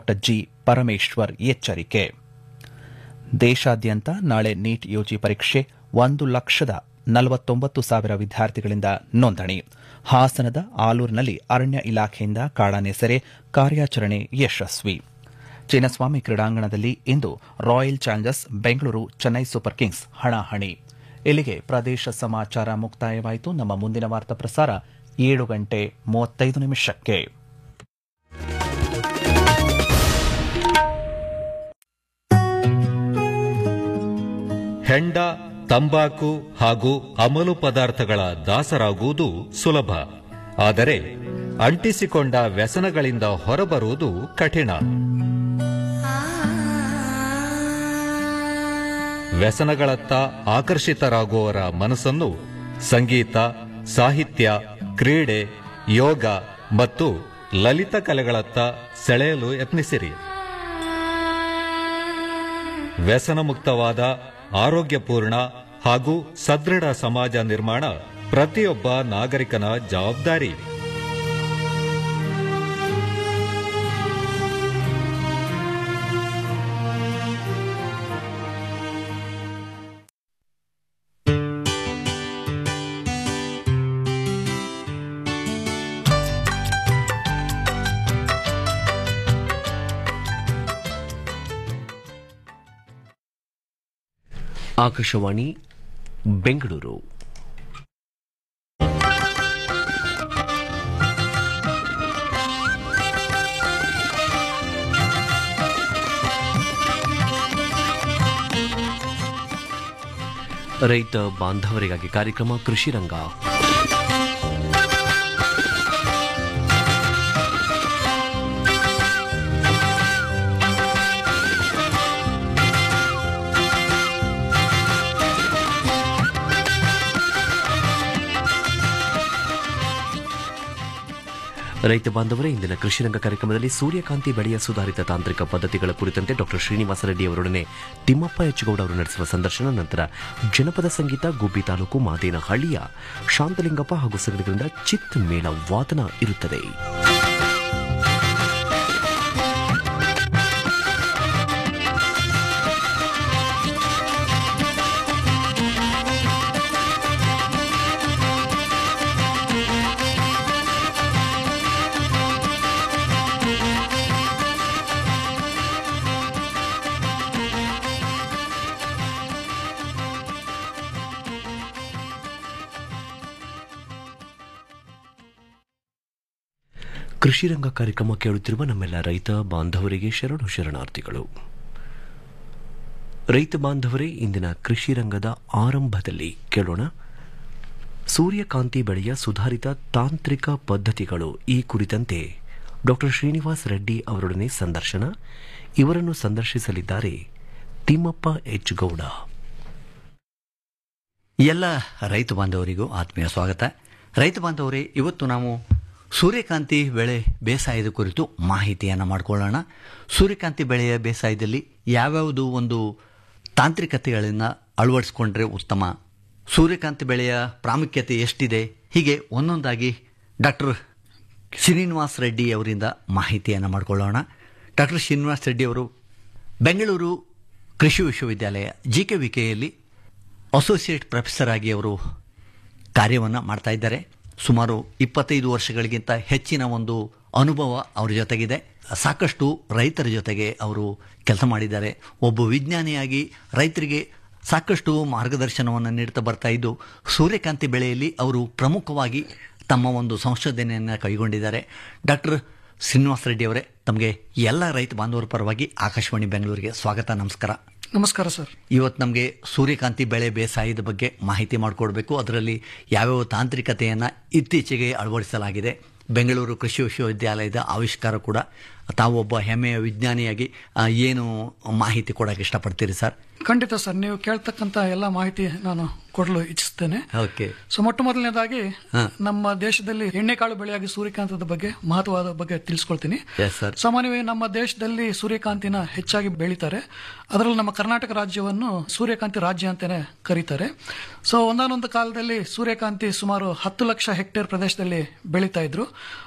Doctor G Parameshwar ಎಚ್ಚರಿಕೆ ದೇಶಾದ್ಯಂತ ನಾಳೆ ನೀಟ್ ಯುಜಿ ಪರೀಕ್ಷೆ ಒಂದು ಲಕ್ಷದ ನಲವತ್ತೊಂಬತ್ತು ಸಾವಿರ ವಿದ್ಯಾರ್ಥಿಗಳಿಂದ ನೋಂದಣಿ ಹಾಸನದ ಆಲೂರಿನಲ್ಲಿ ಅರಣ್ಯ ಇಲಾಖೆಯಿಂದ ಕಾಡಾನೆಸೆರೆ ಕಾರ್ಯಾಚರಣೆ ಯಶಸ್ವಿ ಚಿನ್ನಸ್ವಾಮಿ ಕ್ರೀಡಾಂಗಣದಲ್ಲಿ ಇಂದು Royal Challengers Bengaluru Chennai Super Kings ಹಣಾಹಣಿ ಇಲ್ಲಿಗೆ ಪ್ರದೇಶ ಸಮಾಚಾರ ಮುಕ್ತಾಯವಾಯಿತು ನಮ್ಮ ಮುಂದಿನ ವಾರ್ತಾ ಪ್ರಸಾರ ಏಳು ಗಂಟೆ ಮೂವತ್ತೈದು ನಿಮಿಷಕ್ಕೆ ಹೆಂಡ ತಂಬಾಕು ಹಾಗೂ ಅಮಲು ಪದಾರ್ಥಗಳ ದಾಸರಾಗುವುದು ಸುಲಭ ಆದರೆ ಅಂಟಿಸಿಕೊಂಡ ವ್ಯಸನಗಳಿಂದ ಹೊರಬರುವುದು ಕಠಿಣ ವ್ಯಸನಗಳತ್ತ ಆಕರ್ಷಿತರಾಗುವವರ ಮನಸ್ಸನ್ನು ಸಂಗೀತ ಸಾಹಿತ್ಯ ಕ್ರೀಡೆ ಯೋಗ ಮತ್ತು ಲಲಿತ ಕಲೆಗಳತ್ತ ಸೆಳೆಯಲು ಯತ್ನಿಸಿರಿ ವ್ಯಸನ ಮುಕ್ತವಾದ ಆರೋಗ್ಯಪೂರ್ಣ ಹಾಗೂ ಸದೃಢ ಸಮಾಜ ನಿರ್ಮಾಣ ಪ್ರತಿಯೊಬ್ಬ ನಾಗರಿಕನ ಜವಾಬ್ದಾರಿ ಆಕಾಶವಾಣಿ ಬೆಂಗಳೂರು ರೈತ ಬಾಂಧವರಿಗಾಗಿ ಕಾರ್ಯಕ್ರಮ ಕೃಷಿ ರಂಗ ರೈತ ಬಾಂಧವರೇ ಇಂದಿನ ಕೃಷಿ ರಂಗ ಕಾರ್ಯಕ್ರಮದಲ್ಲಿ ಸೂರ್ಯಕಾಂತಿ ಬೆಳೆಯ ಸುಧಾರಿತ ತಾಂತ್ರಿಕ ಪದ್ಧತಿಗಳ ಕುರಿತಂತೆ ಡಾಕ್ಟರ್ ಶ್ರೀನಿವಾಸ ರೆಡ್ಡಿ ಅವರೊಡನೆ ತಿಮ್ಮಪ್ಪ ಹೆಚ್ಚುಗೌಡ ಅವರು ನಡೆಸುವ ಸಂದರ್ಶನ ನಂತರ ಜನಪದ ಸಂಗೀತ ಗುಬ್ಬಿ ತಾಲೂಕು ಮಾದೇನಹಳ್ಳಿಯ ಶಾಂತಲಿಂಗಪ್ಪ ಹಾಗೂ ಸಂಗಡಿಗರಿಂದ ಚಿತ್ ಮೇಳ ವಾದನ ಇರುತ್ತದೆ ಕೃಷಿ ರಂಗ ಕಾರ್ಯಕ್ರಮ ಕೇಳುತ್ತಿರುವ ನಮ್ಮೆಲ್ಲ ರೈತ ಬಾಂಧವರಿಗೆ ಶರಣು ಶರಣಾರ್ಥಿಗಳು ರೈತ ಬಾಂಧವರೇ ಇಂದಿನ ಕೃಷಿ ರಂಗದ ಆರಂಭದಲ್ಲಿ ಕೇಳೋಣ ಸೂರ್ಯಕಾಂತಿ ಬೆಳೆಯ ಸುಧಾರಿತ ತಾಂತ್ರಿಕ ಪದ್ಧತಿಗಳು ಈ ಕುರಿತಂತೆ ಡಾಕ್ಟರ್ ಶ್ರೀನಿವಾಸ್ ರೆಡ್ಡಿ ಅವರೊಡನೆ ಸಂದರ್ಶನ ಇವರನ್ನು ಸಂದರ್ಶಿಸಲಿದ್ದಾರೆ ತಿಮ್ಮಪ್ಪ ಎಚ್ ಗೌಡ ಎಲ್ಲ ರೈತ ಬಾಂಧವರಿಗೂ ಆತ್ಮೀಯ ಸ್ವಾಗತ ರೈತ ಬಾಂಧವರೇ ಇವತ್ತು ನಾವು ಸೂರ್ಯಕಾಂತಿ ಬೆಳೆ ಬೇಸಾಯದ ಕುರಿತು ಮಾಹಿತಿಯನ್ನು ಮಾಡಿಕೊಳ್ಳೋಣ ಸೂರ್ಯಕಾಂತಿ ಬೆಳೆಯ ಬೇಸಾಯದಲ್ಲಿ ಯಾವ್ಯಾವುದು ಒಂದು ತಾಂತ್ರಿಕತೆಗಳನ್ನು ಅಳವಡಿಸ್ಕೊಂಡ್ರೆ ಉತ್ತಮ ಸೂರ್ಯಕಾಂತಿ ಬೆಳೆಯ ಪ್ರಾಮುಖ್ಯತೆ ಎಷ್ಟಿದೆ ಹೀಗೆ ಒಂದೊಂದಾಗಿ ಡಾಕ್ಟರ್ ಶ್ರೀನಿವಾಸ್ ರೆಡ್ಡಿ ಅವರಿಂದ ಮಾಹಿತಿಯನ್ನು ಮಾಡಿಕೊಳ್ಳೋಣ ಡಾಕ್ಟರ್ ಶ್ರೀನಿವಾಸ್ ರೆಡ್ಡಿ ಅವರು ಬೆಂಗಳೂರು ಕೃಷಿ ವಿಶ್ವವಿದ್ಯಾಲಯ ಜಿ ಕೆ ವಿ ಕೆಯಲ್ಲಿ ಅಸೋಸಿಯೇಟ್ ಪ್ರೊಫೆಸರ್ ಆಗಿ ಅವರು ಕಾರ್ಯವನ್ನು ಮಾಡ್ತಾ ಇದ್ದಾರೆ ಸುಮಾರು ಇಪ್ಪತ್ತೈದು ವರ್ಷಗಳಿಗಿಂತ ಹೆಚ್ಚಿನ ಒಂದು ಅನುಭವ ಅವರ ಜೊತೆಗಿದೆ ಸಾಕಷ್ಟು ರೈತರ ಜೊತೆಗೆ ಅವರು ಕೆಲಸ ಮಾಡಿದ್ದಾರೆ ಒಬ್ಬ ವಿಜ್ಞಾನಿಯಾಗಿ ರೈತರಿಗೆ ಸಾಕಷ್ಟು ಮಾರ್ಗದರ್ಶನವನ್ನು ನೀಡ್ತಾ ಬರ್ತಾ ಇದ್ದು ಸೂರ್ಯಕಾಂತಿ ಬೆಳೆಯಲ್ಲಿ ಅವರು ಪ್ರಮುಖವಾಗಿ ತಮ್ಮ ಒಂದು ಸಂಶೋಧನೆಯನ್ನು ಕೈಗೊಂಡಿದ್ದಾರೆ ಡಾಕ್ಟರ್ ಶ್ರೀನಿವಾಸ ರೆಡ್ಡಿ ಅವರೇ ತಮಗೆ ಎಲ್ಲ ರೈತ ಬಾಂಧವರ ಪರವಾಗಿ ಆಕಾಶವಾಣಿ ಬೆಂಗಳೂರಿಗೆ ಸ್ವಾಗತ ನಮಸ್ಕಾರ ನಮಸ್ಕಾರ ಸರ್ ಇವತ್ತು ನಮಗೆ ಸೂರ್ಯಕಾಂತಿ ಬೆಳೆ ಬೇಸಾಯದ ಬಗ್ಗೆ ಮಾಹಿತಿ ಮಾಡಿಕೊಡ್ಬೇಕು ಅದರಲ್ಲಿ ಯಾವ್ಯಾವ ತಾಂತ್ರಿಕತೆಯನ್ನು ಇತ್ತೀಚೆಗೆ ಅಳವಡಿಸಲಾಗಿದೆ ಬೆಂಗಳೂರು ಕೃಷಿ ವಿಶ್ವವಿದ್ಯಾಲಯದ ಆವಿಷ್ಕಾರ ಕೂಡ ತಾವೊಬ್ಬ ಹೆಮ್ಮೆಯ ವಿಜ್ಞಾನಿಯಾಗಿ ಆ, ಏನು ಮಾಹಿತಿ ಕೊಡೋಕೆ ಇಷ್ಟಪಡ್ತೀರಿ ಸರ್ ಖಂಡಿತ ಸರ್ ನೀವು ಕೇಳ್ತಕ್ಕಂತ ಎಲ್ಲ ಮಾಹಿತಿ ನಾನು ಕೊಡಲು ಇಚ್ಛಿಸ್ತೇನೆ ಓಕೆ ಸೊ ಮೊಟ್ಟ ಮೊದಲನೇದಾಗಿ ಹಾ. ನಮ್ಮ ದೇಶದಲ್ಲಿ ಎಣ್ಣೆಕಾಳು ಬೆಳೆಯಾಗಿ ಸೂರ್ಯಕಾಂತದ ಬಗ್ಗೆ ಮಹತ್ವದ ಬಗ್ಗೆ ತಿಳಿಸ್ಕೊಳ್ತೀನಿ ಎಸ್ ಸರ್ ಸಾಮಾನ್ಯವಾಗಿ ನಮ್ಮ ದೇಶದಲ್ಲಿ ಸೂರ್ಯಕಾಂತಿನ ಹೆಚ್ಚಾಗಿ ಬೆಳೀತಾರೆ ಅದರಲ್ಲಿ ನಮ್ಮ ಕರ್ನಾಟಕ ರಾಜ್ಯವನ್ನು ಸೂರ್ಯಕಾಂತಿ ರಾಜ್ಯ ಅಂತಾನೆ ಕರೀತಾರೆ ಸೊ ಒಂದಾನೊಂದು ಕಾಲದಲ್ಲಿ ಸೂರ್ಯಕಾಂತಿ ಸುಮಾರು ಹತ್ತು ಲಕ್ಷ ಹೆಕ್ಟೇರ್ ಪ್ರದೇಶದಲ್ಲಿ ಬೆಳೀತಾ ಇದ್ರು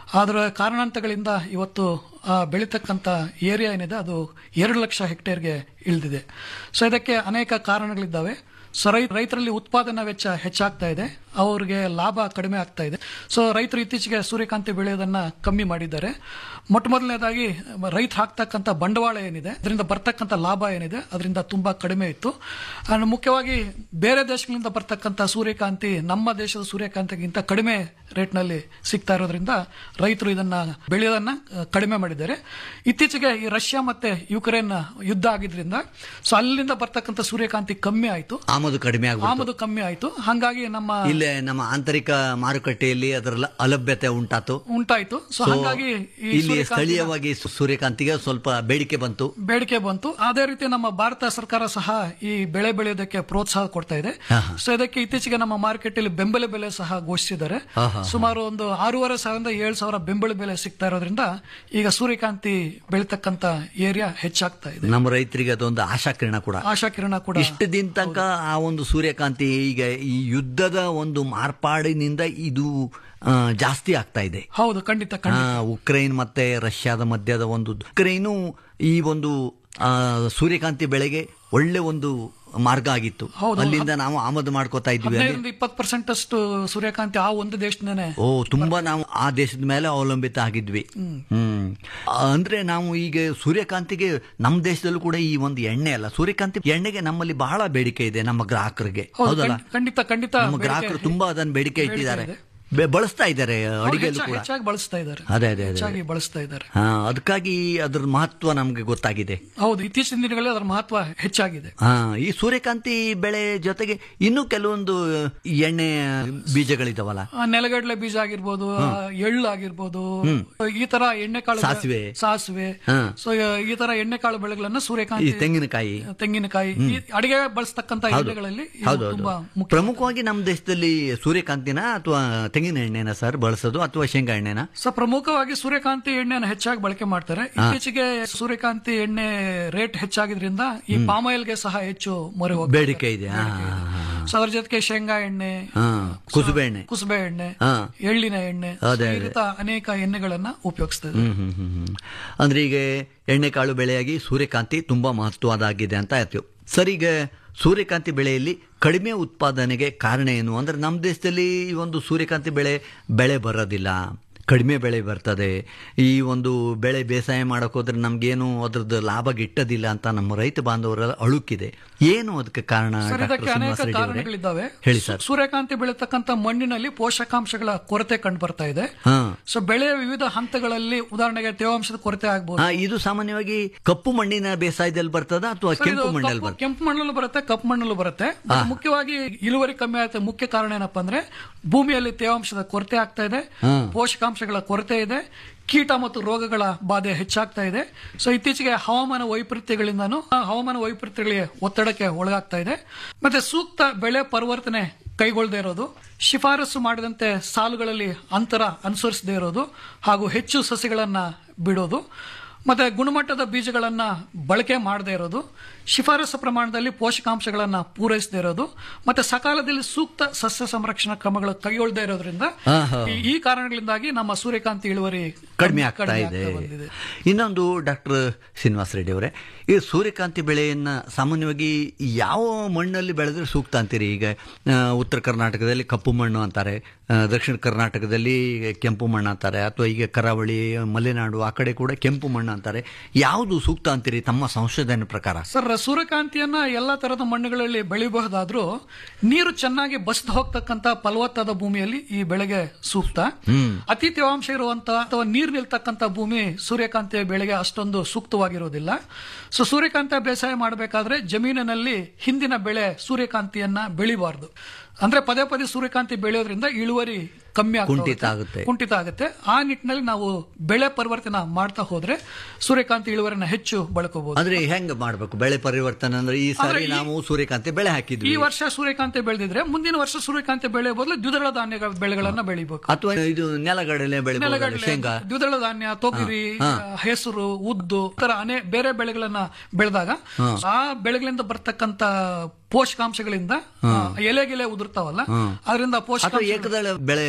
ಅದರ ಕಾರಣಾಂತಗಳಿಂದ ಇವತ್ತು ಆ ಬೆಳೀತಕ್ಕಂಥ ಏರಿಯಾ ಏನಿದೆ ಅದು ಎರಡು ಲಕ್ಷ ಹೆಕ್ಟೇರ್ಗೆ ಇಳಿದಿದೆ ಸೊ ಇದಕ್ಕೆ ಅನೇಕ ಕಾರಣಗಳಿದ್ದಾವೆ ಸೊ ರೈ ರೈತರಲ್ಲಿ ಉತ್ಪಾದನಾ ವೆಚ್ಚ ಹೆಚ್ಚಾಗ್ತಾ ಇದೆ ಅವ್ರಿಗೆ ಲಾಭ ಕಡಿಮೆ ಆಗ್ತಾ ಇದೆ ಸೊ ರೈತರು ಇತ್ತೀಚೆಗೆ ಸೂರ್ಯಕಾಂತಿ ಬೆಳೆಯೋದನ್ನ ಕಮ್ಮಿ ಮಾಡಿದ್ದಾರೆ ಮೊಟ್ಟ ಮೊದಲನೇದಾಗಿ ರೈತ ಹಾಕ್ತಕ್ಕಂಥ ಬಂಡವಾಳ ಏನಿದೆ ಅದರಿಂದ ಬರ್ತಕ್ಕಂಥ ಲಾಭ ಏನಿದೆ ಅದರಿಂದ ತುಂಬಾ ಕಡಿಮೆ ಇತ್ತು and ಮುಖ್ಯವಾಗಿ ಬೇರೆ ದೇಶಗಳಿಂದ ಬರ್ತಕ್ಕಂಥ ಸೂರ್ಯಕಾಂತಿ ನಮ್ಮ ದೇಶದ ಸೂರ್ಯಕಾಂತಿಗಿಂತ ಕಡಿಮೆ ರೇಟ್ನಲ್ಲಿ ಸಿಗ್ತಾ ಇರೋದ್ರಿಂದ ರೈತರು ಇದನ್ನ ಬೆಳೆಯೋದನ್ನ ಆ, ಕಡಿಮೆ ಮಾಡಿದ್ದಾರೆ ಇತ್ತೀಚೆಗೆ ಈ ರಷ್ಯಾ ಮತ್ತೆ ಯುಕ್ರೇನ್ ಯುದ್ಧ ಆಗಿದ್ರಿಂದ ಸೊ ಅಲ್ಲಿಂದ ಬರ್ತಕ್ಕಂಥ ಸೂರ್ಯಕಾಂತಿ ಕಮ್ಮಿ ಆಯ್ತು ಆಮದು ಕಡಿಮೆ ಆಗ್ಬಿಡ್ತು ಆಮದು ಕಮ್ಮಿ ಆಯ್ತು ಹಾಗಾಗಿ ನಮ್ಮ ಇಲ್ಲೇ ನಮ್ಮ ಆಂತರಿಕ ಮಾರುಕಟ್ಟೆಯಲ್ಲಿ ಅದರ ಲ- ಅಲಭ್ಯತೆ ಉಂಟಾತು ಉಂಟಾಯ್ತು ಸೊ So, ಹಾಗಾಗಿ ಈ ಇಲ್ಲಿ ಸೂರ್ಯಕಾಂತಿನ ಸ್ಥಳೀಯವಾಗಿ ಸು- ಸೂರ್ಯಕಾಂತಿಗೆ ಸ್ವಲ್ಪ ಬೇಡಿಕೆ ಬಂತು ಬೇಡಿಕೆ ಬಂತು ಅದೇ ರೀತಿ ನಮ್ಮ ಭಾರತ ಸರ್ಕಾರ ಸಹ ಈ ಬೆಳೆ ಬೆಳೆಯೋದಕ್ಕೆ ಪ್ರೋತ್ಸಾಹ ಕೊಡ್ತಾ ಇದೆ ಸೊ ಇದಕ್ಕೆ ಇತ್ತೀಚೆಗೆ ನಮ್ಮ ಮಾರ್ಕೆಟ್ ಅಲ್ಲಿ ಬೆಂಬಲ ಬೆಲೆ ಸಹ ಘೋಷಿಸಿದ್ದಾರೆ ಸುಮಾರು ಒಂದು ಆರೂವರೆ ಸಾವಿರದಿಂದ ಏಳು ಸಾವಿರ ಬೆಂಬಲ ಬೆಲೆ ಸಿಗ್ತಾ ಇರೋದ್ರಿಂದ ಈಗ ಸೂರ್ಯಕಾಂತಿ ಬೆಳೀತಕ್ಕಂತ ಏರಿಯಾ ಹೆಚ್ಚಾಗ್ತಾ ಇದೆ ನಮ್ಮ ರೈತರಿಗೆ ಅದೊಂದು ಆಶಾಕಿರಣ ಕೂಡ ಆಶಾಕಿರಣ ಕೂಡ ಇಷ್ಟು ದಿನ ತನಕ ಆ ಒಂದು ಸೂರ್ಯಕಾಂತಿ ಈಗ ಈ ಯುದ್ಧದ ಒಂದು ಮಾರ್ಪಾಡಿನಿಂದ ಇದು ಆ, ಜಾಸ್ತಿ ಆಗ್ತಾ ಇದೆ ಹೌದು ಖಂಡಿತ ಖಂಡಿತ ಆ, ಉಕ್ರೇನ್ ಮತ್ತೆ ರಷ್ಯಾದ ಮಧ್ಯದ ಒಂದು ಉಕ್ರೇನು ಈ ಒಂದು ಆ, ಸೂರ್ಯಕಾಂತಿ ಬೆಳೆಗೆ ಒಳ್ಳೆ ಒಂದು ಮಾರ್ಗ ಆಗಿತ್ತು ಹೌದು. ಅಲ್ಲಿಂದ ನಾವು ಆಮದು ಮಾಡ್ಕೋತಾ ಇದ್ವಿ ಅಲ್ಲಿ ಹದಿನೈದರಿಂದ ಇಪ್ಪತ್ತು ಪರ್ಸೆಂಟ್ ಅಷ್ಟು ಸೂರ್ಯಕಾಂತಿ ಆ ಒಂದು ದೇಶದಿಂದನೇ ಓ ತುಂಬಾ ನಾವು ಆ ದೇಶದ ಮೇಲೆ ಅವಲಂಬಿತ ಆಗಿದ್ವಿ ಹ್ಮ್ ಅಂದ್ರೆ ನಾವು ಈಗ ಸೂರ್ಯಕಾಂತಿಗೆ ನಮ್ಮ ದೇಶದಲ್ಲೂ ಕೂಡ ಈ ಒಂದು ಎಣ್ಣೆ ಅಲ್ಲ ಸೂರ್ಯಕಾಂತಿ ಎಣ್ಣೆಗೆ ನಮ್ಮಲ್ಲಿ ಬಹಳ ಬೇಡಿಕೆ ಇದೆ ನಮ್ಮ ಗ್ರಾಹಕರಿಗೆ ಹೌದು ಹೌದಲ್ಲ ಖಂಡಿತ- ಖಂಡಿತ ಖಂಡಿತ ನಮ್ಮ ಬೇಡಿಕೆ- ಗ್ರಾಹಕರು ತುಂಬಾ ಅದನ್ನ ಬೇಡಿಕೆ ಇಟ್ಟಿದ್ದಾರೆ ಇದೆ. ಬೆ- ಬಳಸ್ತಾ ಇದ್ದಾರೆ ಅವ್ರು ಅಡಿಗೆಲ್ಲೂ ಹೆಚ್ಚಾ- ಕೂಡ ಹೆಚ್ಚಾಗಿ ಬಳಸ್ತಾ ಇದ್ದಾರೆ ಅದೇ ಅದೇ ಅದೇ ಹೆಚ್ಚಾಗಿ ಬಳಸ್ತಾ ಇದ್ದಾರೆ ಹಾ ಅದಕ್ಕಾಗಿ ಅದ್ರ ಮಹತ್ವ ನಮ್ಗೆ ಗೊತ್ತಾಗಿದೆ ಹೌದು ಇತ್ತೀಚಿನ ದಿನಗಳಲ್ಲಿ ಅದರ ಮಹತ್ವ ಹೆಚ್ಚಾಗಿದೆ ಹಾ ಈ ಸೂರ್ಯಕಾಂತಿ ಬೆಳೆ ಜೊತೆಗೆ ಇನ್ನೂ ಕೆಲವೊಂದು ಎಣ್ಣೆ ಬೀಜಗಳಿದಾವಲ್ಲ ಆ, ನೆಲಗಡಲೆ ಬೀಜ ಆಗಿರ್ಬೋದು ಆ, ಎಳ್ಳು ಆಗಿರ್ಬೋದು ಈ ತರ ಎಣ್ಣೆಕಾಳು ಸಾಸಿವೆ. ಸಾಸಿವೆ ಹಾ. ಸೊ ಈ ತರ ಎಣ್ಣೆಕಾಳು ಬೆಳೆಗಳನ್ನ ಈ ಸೂರ್ಯಕಾಂತಿ ತೆಂಗಿನಕಾಯಿ ತೆಂಗಿನಕಾಯಿ ಈ ಅಡಿಗೆ ಬಳಸ್ತಕ್ಕಂತ ಎಣ್ಣೆಗಳಲ್ಲಿ ಇದು ಹೌದು ಹೌದು ತುಂಬಾ ಮುಖ್ಯ ಪ್ರಮುಖವಾಗಿ ನಮ್ಮ ದೇಶದಲ್ಲಿ ಸೂರ್ಯಕಾಂತಿನ ಅಥವಾ ತೆಂಗಿನ ಎಣ್ಣೆನ ಸರ್ ಬಳಸೋದು ಅಥವಾ ಶೇಂಗಾ ಎಣ್ಣೆನ ಸೊ ಪ್ರಮುಖವಾಗಿ ಸೂರ್ಯಕಾಂತಿ ಎಣ್ಣೆಯನ್ನು ಹೆಚ್ಚಾಗಿ ಬಳಕೆ ಮಾಡ್ತಾರೆ ಇತ್ತೀಚೆಗೆ ಸೂರ್ಯಕಾಂತಿ ಎಣ್ಣೆ ರೇಟ್ ಹೆಚ್ಚಾಗಿದ್ರಿಂದ ಈ ಪಾಮ್ ಆಯಿಲ್ಗೆ ಸಹ ಹೆಚ್ಚು ಮೊರೆ ಹೋಗ್ತಾ ಇದೆ. ಬೇಡಿಕೆ ಇದೆ ಹಾ, ಹಾ, ಹಾ. ಸೊ ಅದ್ರ ಜೊತೆಗೆ ಶೇಂಗಾ ಎಣ್ಣೆ ಹಾ ಕುಸುಬೆ ಎಣ್ಣೆ ಕುಸುಬೆ ಎಣ್ಣೆ ಹಾ. ಎಳ್ಳಿನ ಎಣ್ಣೆ ಅದೇ, ಸೊ ಈ ರೀತಿ ಅನೇಕ ಎಣ್ಣೆಗಳನ್ನ ಉಪಯೋಗಿಸ್ತದೆ ಹ್ಮ್ ಹ್ಮ್ ಹ್ಮ್ ಹ್ಮ್. ಅಂದ್ರೆ ಈಗ ಎಣ್ಣೆಕಾಳು ಬೆಳೆಯಾಗಿ ಸೂರ್ಯಕಾಂತಿ ತುಂಬಾ ಮಹತ್ವದಾಗಿದೆ ಅಂತ ಆಯ್ತು ಸರ್ ಈಗ ಸೂರ್ಯಕಾಂತಿ ಬೆಳೆಯಲ್ಲಿ ಕಡಿಮೆ ಉತ್ಪಾದನೆಗೆ ಕಾರಣ ಏನು ಅಂದ್ರೆ ನಮ್ಮ ದೇಶದಲ್ಲಿ ಈ ಒಂದು ಸೂರ್ಯಕಾಂತಿ ಬೆಳೆ ಬೆಳೆ ಬರೋದಿಲ್ಲ ಕಡಿಮೆ ಬೆಳೆ ಬರ್ತದೆ ಈ ಒಂದು ಬೆಳೆ ಬೇಸಾಯ ಮಾಡಕ್ ಹೋದ್ರೆ ನಮ್ಗೇನು ಅದ್ರದ್ದು ಲಾಭ ಗಿಟ್ಟದಿಲ್ಲ ಅಂತ ನಮ್ಮ ರೈತ ಬಾಂಧವರ ಅಳುಕಿದೆ ಏನು ಅದಕ್ಕೆ ಕಾರಣ ಸರ್ ಡಾಕ್ಟರ್ ಇದಕ್ಕೆ ಅನೇಕ ಶ್ರೀನಿವಾಸ ರೆಡ್ಡಿ ಅವರೇ? ಕಾರಣಗಳಿದ್ದಾವೆ ಹೇಳಿ ಸರ್ ಸು- ಸೂರ್ಯಕಾಂತಿ ಬೆಳೀತಕ್ಕಂಥ ಮಣ್ಣಿನಲ್ಲಿ ಪೋಷಕಾಂಶಗಳ ಕೊರತೆ ಕಂಡು ಬರ್ತಾ ಇದೆ ಹಾ ಸೊ ಬೆಳೆಯ ವಿವಿಧ ಹಂತಗಳಲ್ಲಿ ಉದಾಹರಣೆಗೆ ತೇವಾಂಶದ ಕೊರತೆ ಆಗ್ಬೋದು ಹಾ, ಇದು ಸಾಮಾನ್ಯವಾಗಿ ಕಪ್ಪು ಮಣ್ಣಿನ ಬೇಸಾಯದಲ್ಲಿ ಬರ್ತದ ಅಥವಾ ಸರ್, ಇದು ಕೆಂಪು ಮಣ್ಣಲ್ಲಿ ಕಪ್ಪು- ಬರ್ತದ ಕೆಂಪು ಮಣ್ಣಲ್ಲೂ ಬರುತ್ತೆ ಕಪ್ಪು ಮಣ್ಣಲ್ಲೂ ಬರುತ್ತೆ ಬಟ್ ಮುಖ್ಯವಾಗಿ ಇಳುವರಿ ಕಮ್ಮಿ ಆಗುತ್ತೆ ಮುಖ್ಯ ಕಾರಣ ಏನಪ್ಪಾ ಅಂದ್ರೆ ಭೂಮಿಯಲ್ಲಿ ತೇವಾಂಶದ ಕೊರತೆ ಆಗ್ತಾ ಇದೆ ಪೋಷಕಾಂಶಗಳ ಕೊರತೆ ಇದೆ ಕೀಟ ಮತ್ತು ರೋಗಗಳ ಬಾಧೆ ಹೆಚ್ಚಾಗ್ತಾ ಇದೆ ಸೊ ಇತ್ತೀಚೆಗೆ ಹವಾಮಾನ ವೈಪರೀತ್ಯಗಳಿಂದನೂ ಆ ಹವಾಮಾನ ವೈಪರೀತ್ಯಗಳಿಗೆ ಒತ್ತಡಕ್ಕೆ ಒಳಗಾಗ್ತಾ ಇದೆ ಮತ್ತೆ ಸೂಕ್ತ ಬೆಳೆ ಪರಿವರ್ತನೆ ಕೈಗೊಳ್ಳದೆ ಇರೋದು ಶಿಫಾರಸು ಮಾಡಿದಂತೆ ಸಾಲುಗಳಲ್ಲಿ ಅಂತರ ಅನುಸರಿಸದೇ ಇರೋದು ಹಾಗೂ ಹೆಚ್ಚು ಸಸಿಗಳನ್ನ ಬಿಡೋದು ಮತ್ತೆ ಗುಣಮಟ್ಟದ ಬೀಜಗಳನ್ನ ಬಳಕೆ ಮಾಡದೇ ಇರೋದು ಶಿಫಾರಸು ಪ್ರಮಾಣದಲ್ಲಿ ಪೋಷಕಾಂಶಗಳನ್ನ ಪೂರೈಸದೇ ಇರೋದು ಮತ್ತೆ ಸಕಾಲದಲ್ಲಿ ಸೂಕ್ತ ಸಸ್ಯ ಸಂರಕ್ಷಣಾ ಕ್ರಮಗಳು ಕೈಗೊಳ್ಳದೇ ಇರೋದ್ರಿಂದ ಆಹಾ. ಈ- ಈ ಕಾರಣಗಳಿಂದಾಗಿ ನಮ್ಮ ಸೂರ್ಯಕಾಂತಿ ಇಳುವರಿ ಕಡಿಮೆ ಆಗ್ತಾ ಇದೆ ಬಂದಿದೆ ಇನ್ನೊಂದು ಡಾಕ್ಟರ್ ಶ್ರೀನಿವಾಸ ರೆಡ್ಡಿ ಅವರೇ ಈ ಸೂರ್ಯಕಾಂತಿ ಬೆಳೆಯನ್ನ ಸಾಮಾನ್ಯವಾಗಿ ಯಾವ ಮಣ್ಣಲ್ಲಿ ಬೆಳೆದ್ರೆ ಸೂಕ್ತ ಅಂತೀರಿ ಈಗ ಆ, ಉತ್ತರ ಕರ್ನಾಟಕದಲ್ಲಿ ಕಪ್ಪು ಮಣ್ಣು ಅಂತಾರೆ ಆ, ದಕ್ಷಿಣ ಕರ್ನಾಟಕದಲ್ಲಿ ಕೆಂಪು ಮಣ್ಣು ಅಂತಾರೆ ಅಥವಾ ಈಗ ಕರಾವಳಿ ಮಲೆನಾಡು ಆ ಕಡೆ ಕೂಡ ಕೆಂಪು ಮಣ್ಣು ಅಂತಾರೆ ಯಾವುದು ಸೂಕ್ತ ಅಂತೀರಿ ತಮ್ಮ ಸಂಶೋಧನೆ ಪ್ರಕಾರ ಸರ್ ಸೂರ್ಯಕಾಂತಿಯನ್ನ ಎಲ್ಲಾ ತರದ ಮಣ್ಣುಗಳಲ್ಲಿ ಬೆಳಿಬಹುದಾದ್ರೂ ನೀರು ಚೆನ್ನಾಗಿ ಬಸ್ದು ಹೋಗ್ತಕ್ಕಂತ ಫಲವತ್ತಾದ ಭೂಮಿಯಲ್ಲಿ ಈ ಬೆಳೆಗೆ ಸೂಕ್ತ ಅತಿ ತೇವಾಂಶ ಇರುವಂತ ಅಥವಾ ನೀರು ನಿಲ್ತಕ್ಕಂತ ಭೂಮಿ ಸೂರ್ಯಕಾಂತಿಯ ಬೆಳೆಗೆ ಅಷ್ಟೊಂದು ಸೂಕ್ತವಾಗಿರುವುದಿಲ್ಲ ಸೊ ಸೂರ್ಯಕಾಂತಿ ಬೇಸಾಯ ಮಾಡಬೇಕಾದ್ರೆ ಜಮೀನಿನಲ್ಲಿ ಹಿಂದಿನ ಬೆಳೆ ಸೂರ್ಯಕಾಂತಿಯನ್ನ ಬೆಳಿಬಾರ್ದು ಅಂದ್ರೆ ಪದೇ ಪದೇ ಸೂರ್ಯಕಾಂತಿ ಬೆಳೆಯೋದ್ರಿಂದ ಇಳುವರಿ ಕಮ್ಮಿ ಆಗ್ತಾ ಕುಂಠಿತ ಹೋಗುತ್ತೆ. ಆಗುತ್ತೆ. ಕುಂಠಿತ ಆಗುತ್ತೆ ಆ ನಿಟ್ಟಿನಲ್ಲಿ ನಾವು ಬೆಳೆ ಪರಿವರ್ತನೆ ಮಾಡ್ತಾ ಹೋದ್ರೆ ಸೂರ್ಯಕಾಂತಿ ಇಳುವರಿನ ಹೆಚ್ಚು ಬಳಕಬಹುದು ಅಂದ್ರೆ ಹೆಂಗ್ ಮಾಡ್ಬೇಕು ಬೆಳೆ ಪರಿವರ್ತನೆ ಅಂದ್ರೆ ಈ ಸಾರಿ ಅಂದ್ರೆ ಈ- ನಾವು ಸೂರ್ಯಕಾಂತಿ ಬೆಳೆ ಹಾಕಿದ್ವಿ ಈ ವರ್ಷ ಸೂರ್ಯಕಾಂತಿ ಬೆಳೆದಿದ್ರೆ ಮುಂದಿನ ವರ್ಷ ಸೂರ್ಯಕಾಂತಿ ಬೆಳೆ ಬದಲು ದ್ವಿದಳ ಧಾನ್ಯಗಳ ಬೆಳೆಗಳನ್ನ ಬೆಳಿಬೇಕು ಅಥವಾ ಇದು ನೆಲಗಡಲೆ ಬೆಳೆ ನೆಲಗಡಲೆ ಶೇಂಗಾ ದ್ವಿದಳ ಧಾನ್ಯ ತೊಗರಿ ಹೆಸರು ಉದ್ದು ಈ ತರ ಅನೇ ಬೇರೆ ಬೆಳೆಗಳನ್ನ ಬೆಳೆದಾಗ ಆ ಬೆಳೆಗಳಿಂದ ಬರ್ತಕ್ಕಂತ ಪೋಷಕಾಂಶಗಳಿಂದ ಆ, ಎಲೆ ಗಿಲೆ ಉದುರ್ತಾವಲ್ಲ ಅದರಿಂದ ಅಥವಾ ಪೋಷಕಾಂಶ ಏಕದಳ ಬೆಳೆ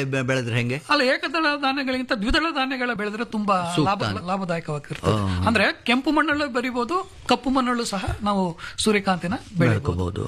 ಬೆ- ಬೆಳೆದ್ರೆ ಹೆಂಗೆ ಅಲ್ಲ ಏಕದಳ ಧಾನ್ಯಗಳಿಗಿಂತ ದ್ವಿದಳ ಧಾನ್ಯಗಳ ಬೆಳೆದ್ರೆ ತುಂಬಾ ಲಾಭ ಲಾಭದಾಯಕವಾಗಿರ್ತದೆ ಅಂದ್ರೆ ಕೆಂಪು ಮಣ್ಣಲ್ಲೂ ಬೆಳಿಬಹುದು ಕಪ್ಪು ಮಣ್ಣಲ್ಲೂ ಸಹ ನಾವು ಸೂರ್ಯಕಾಂತಿನ ಬೆಳಿಬಹುದು ಬೆಳ್ಕೋಬಹುದು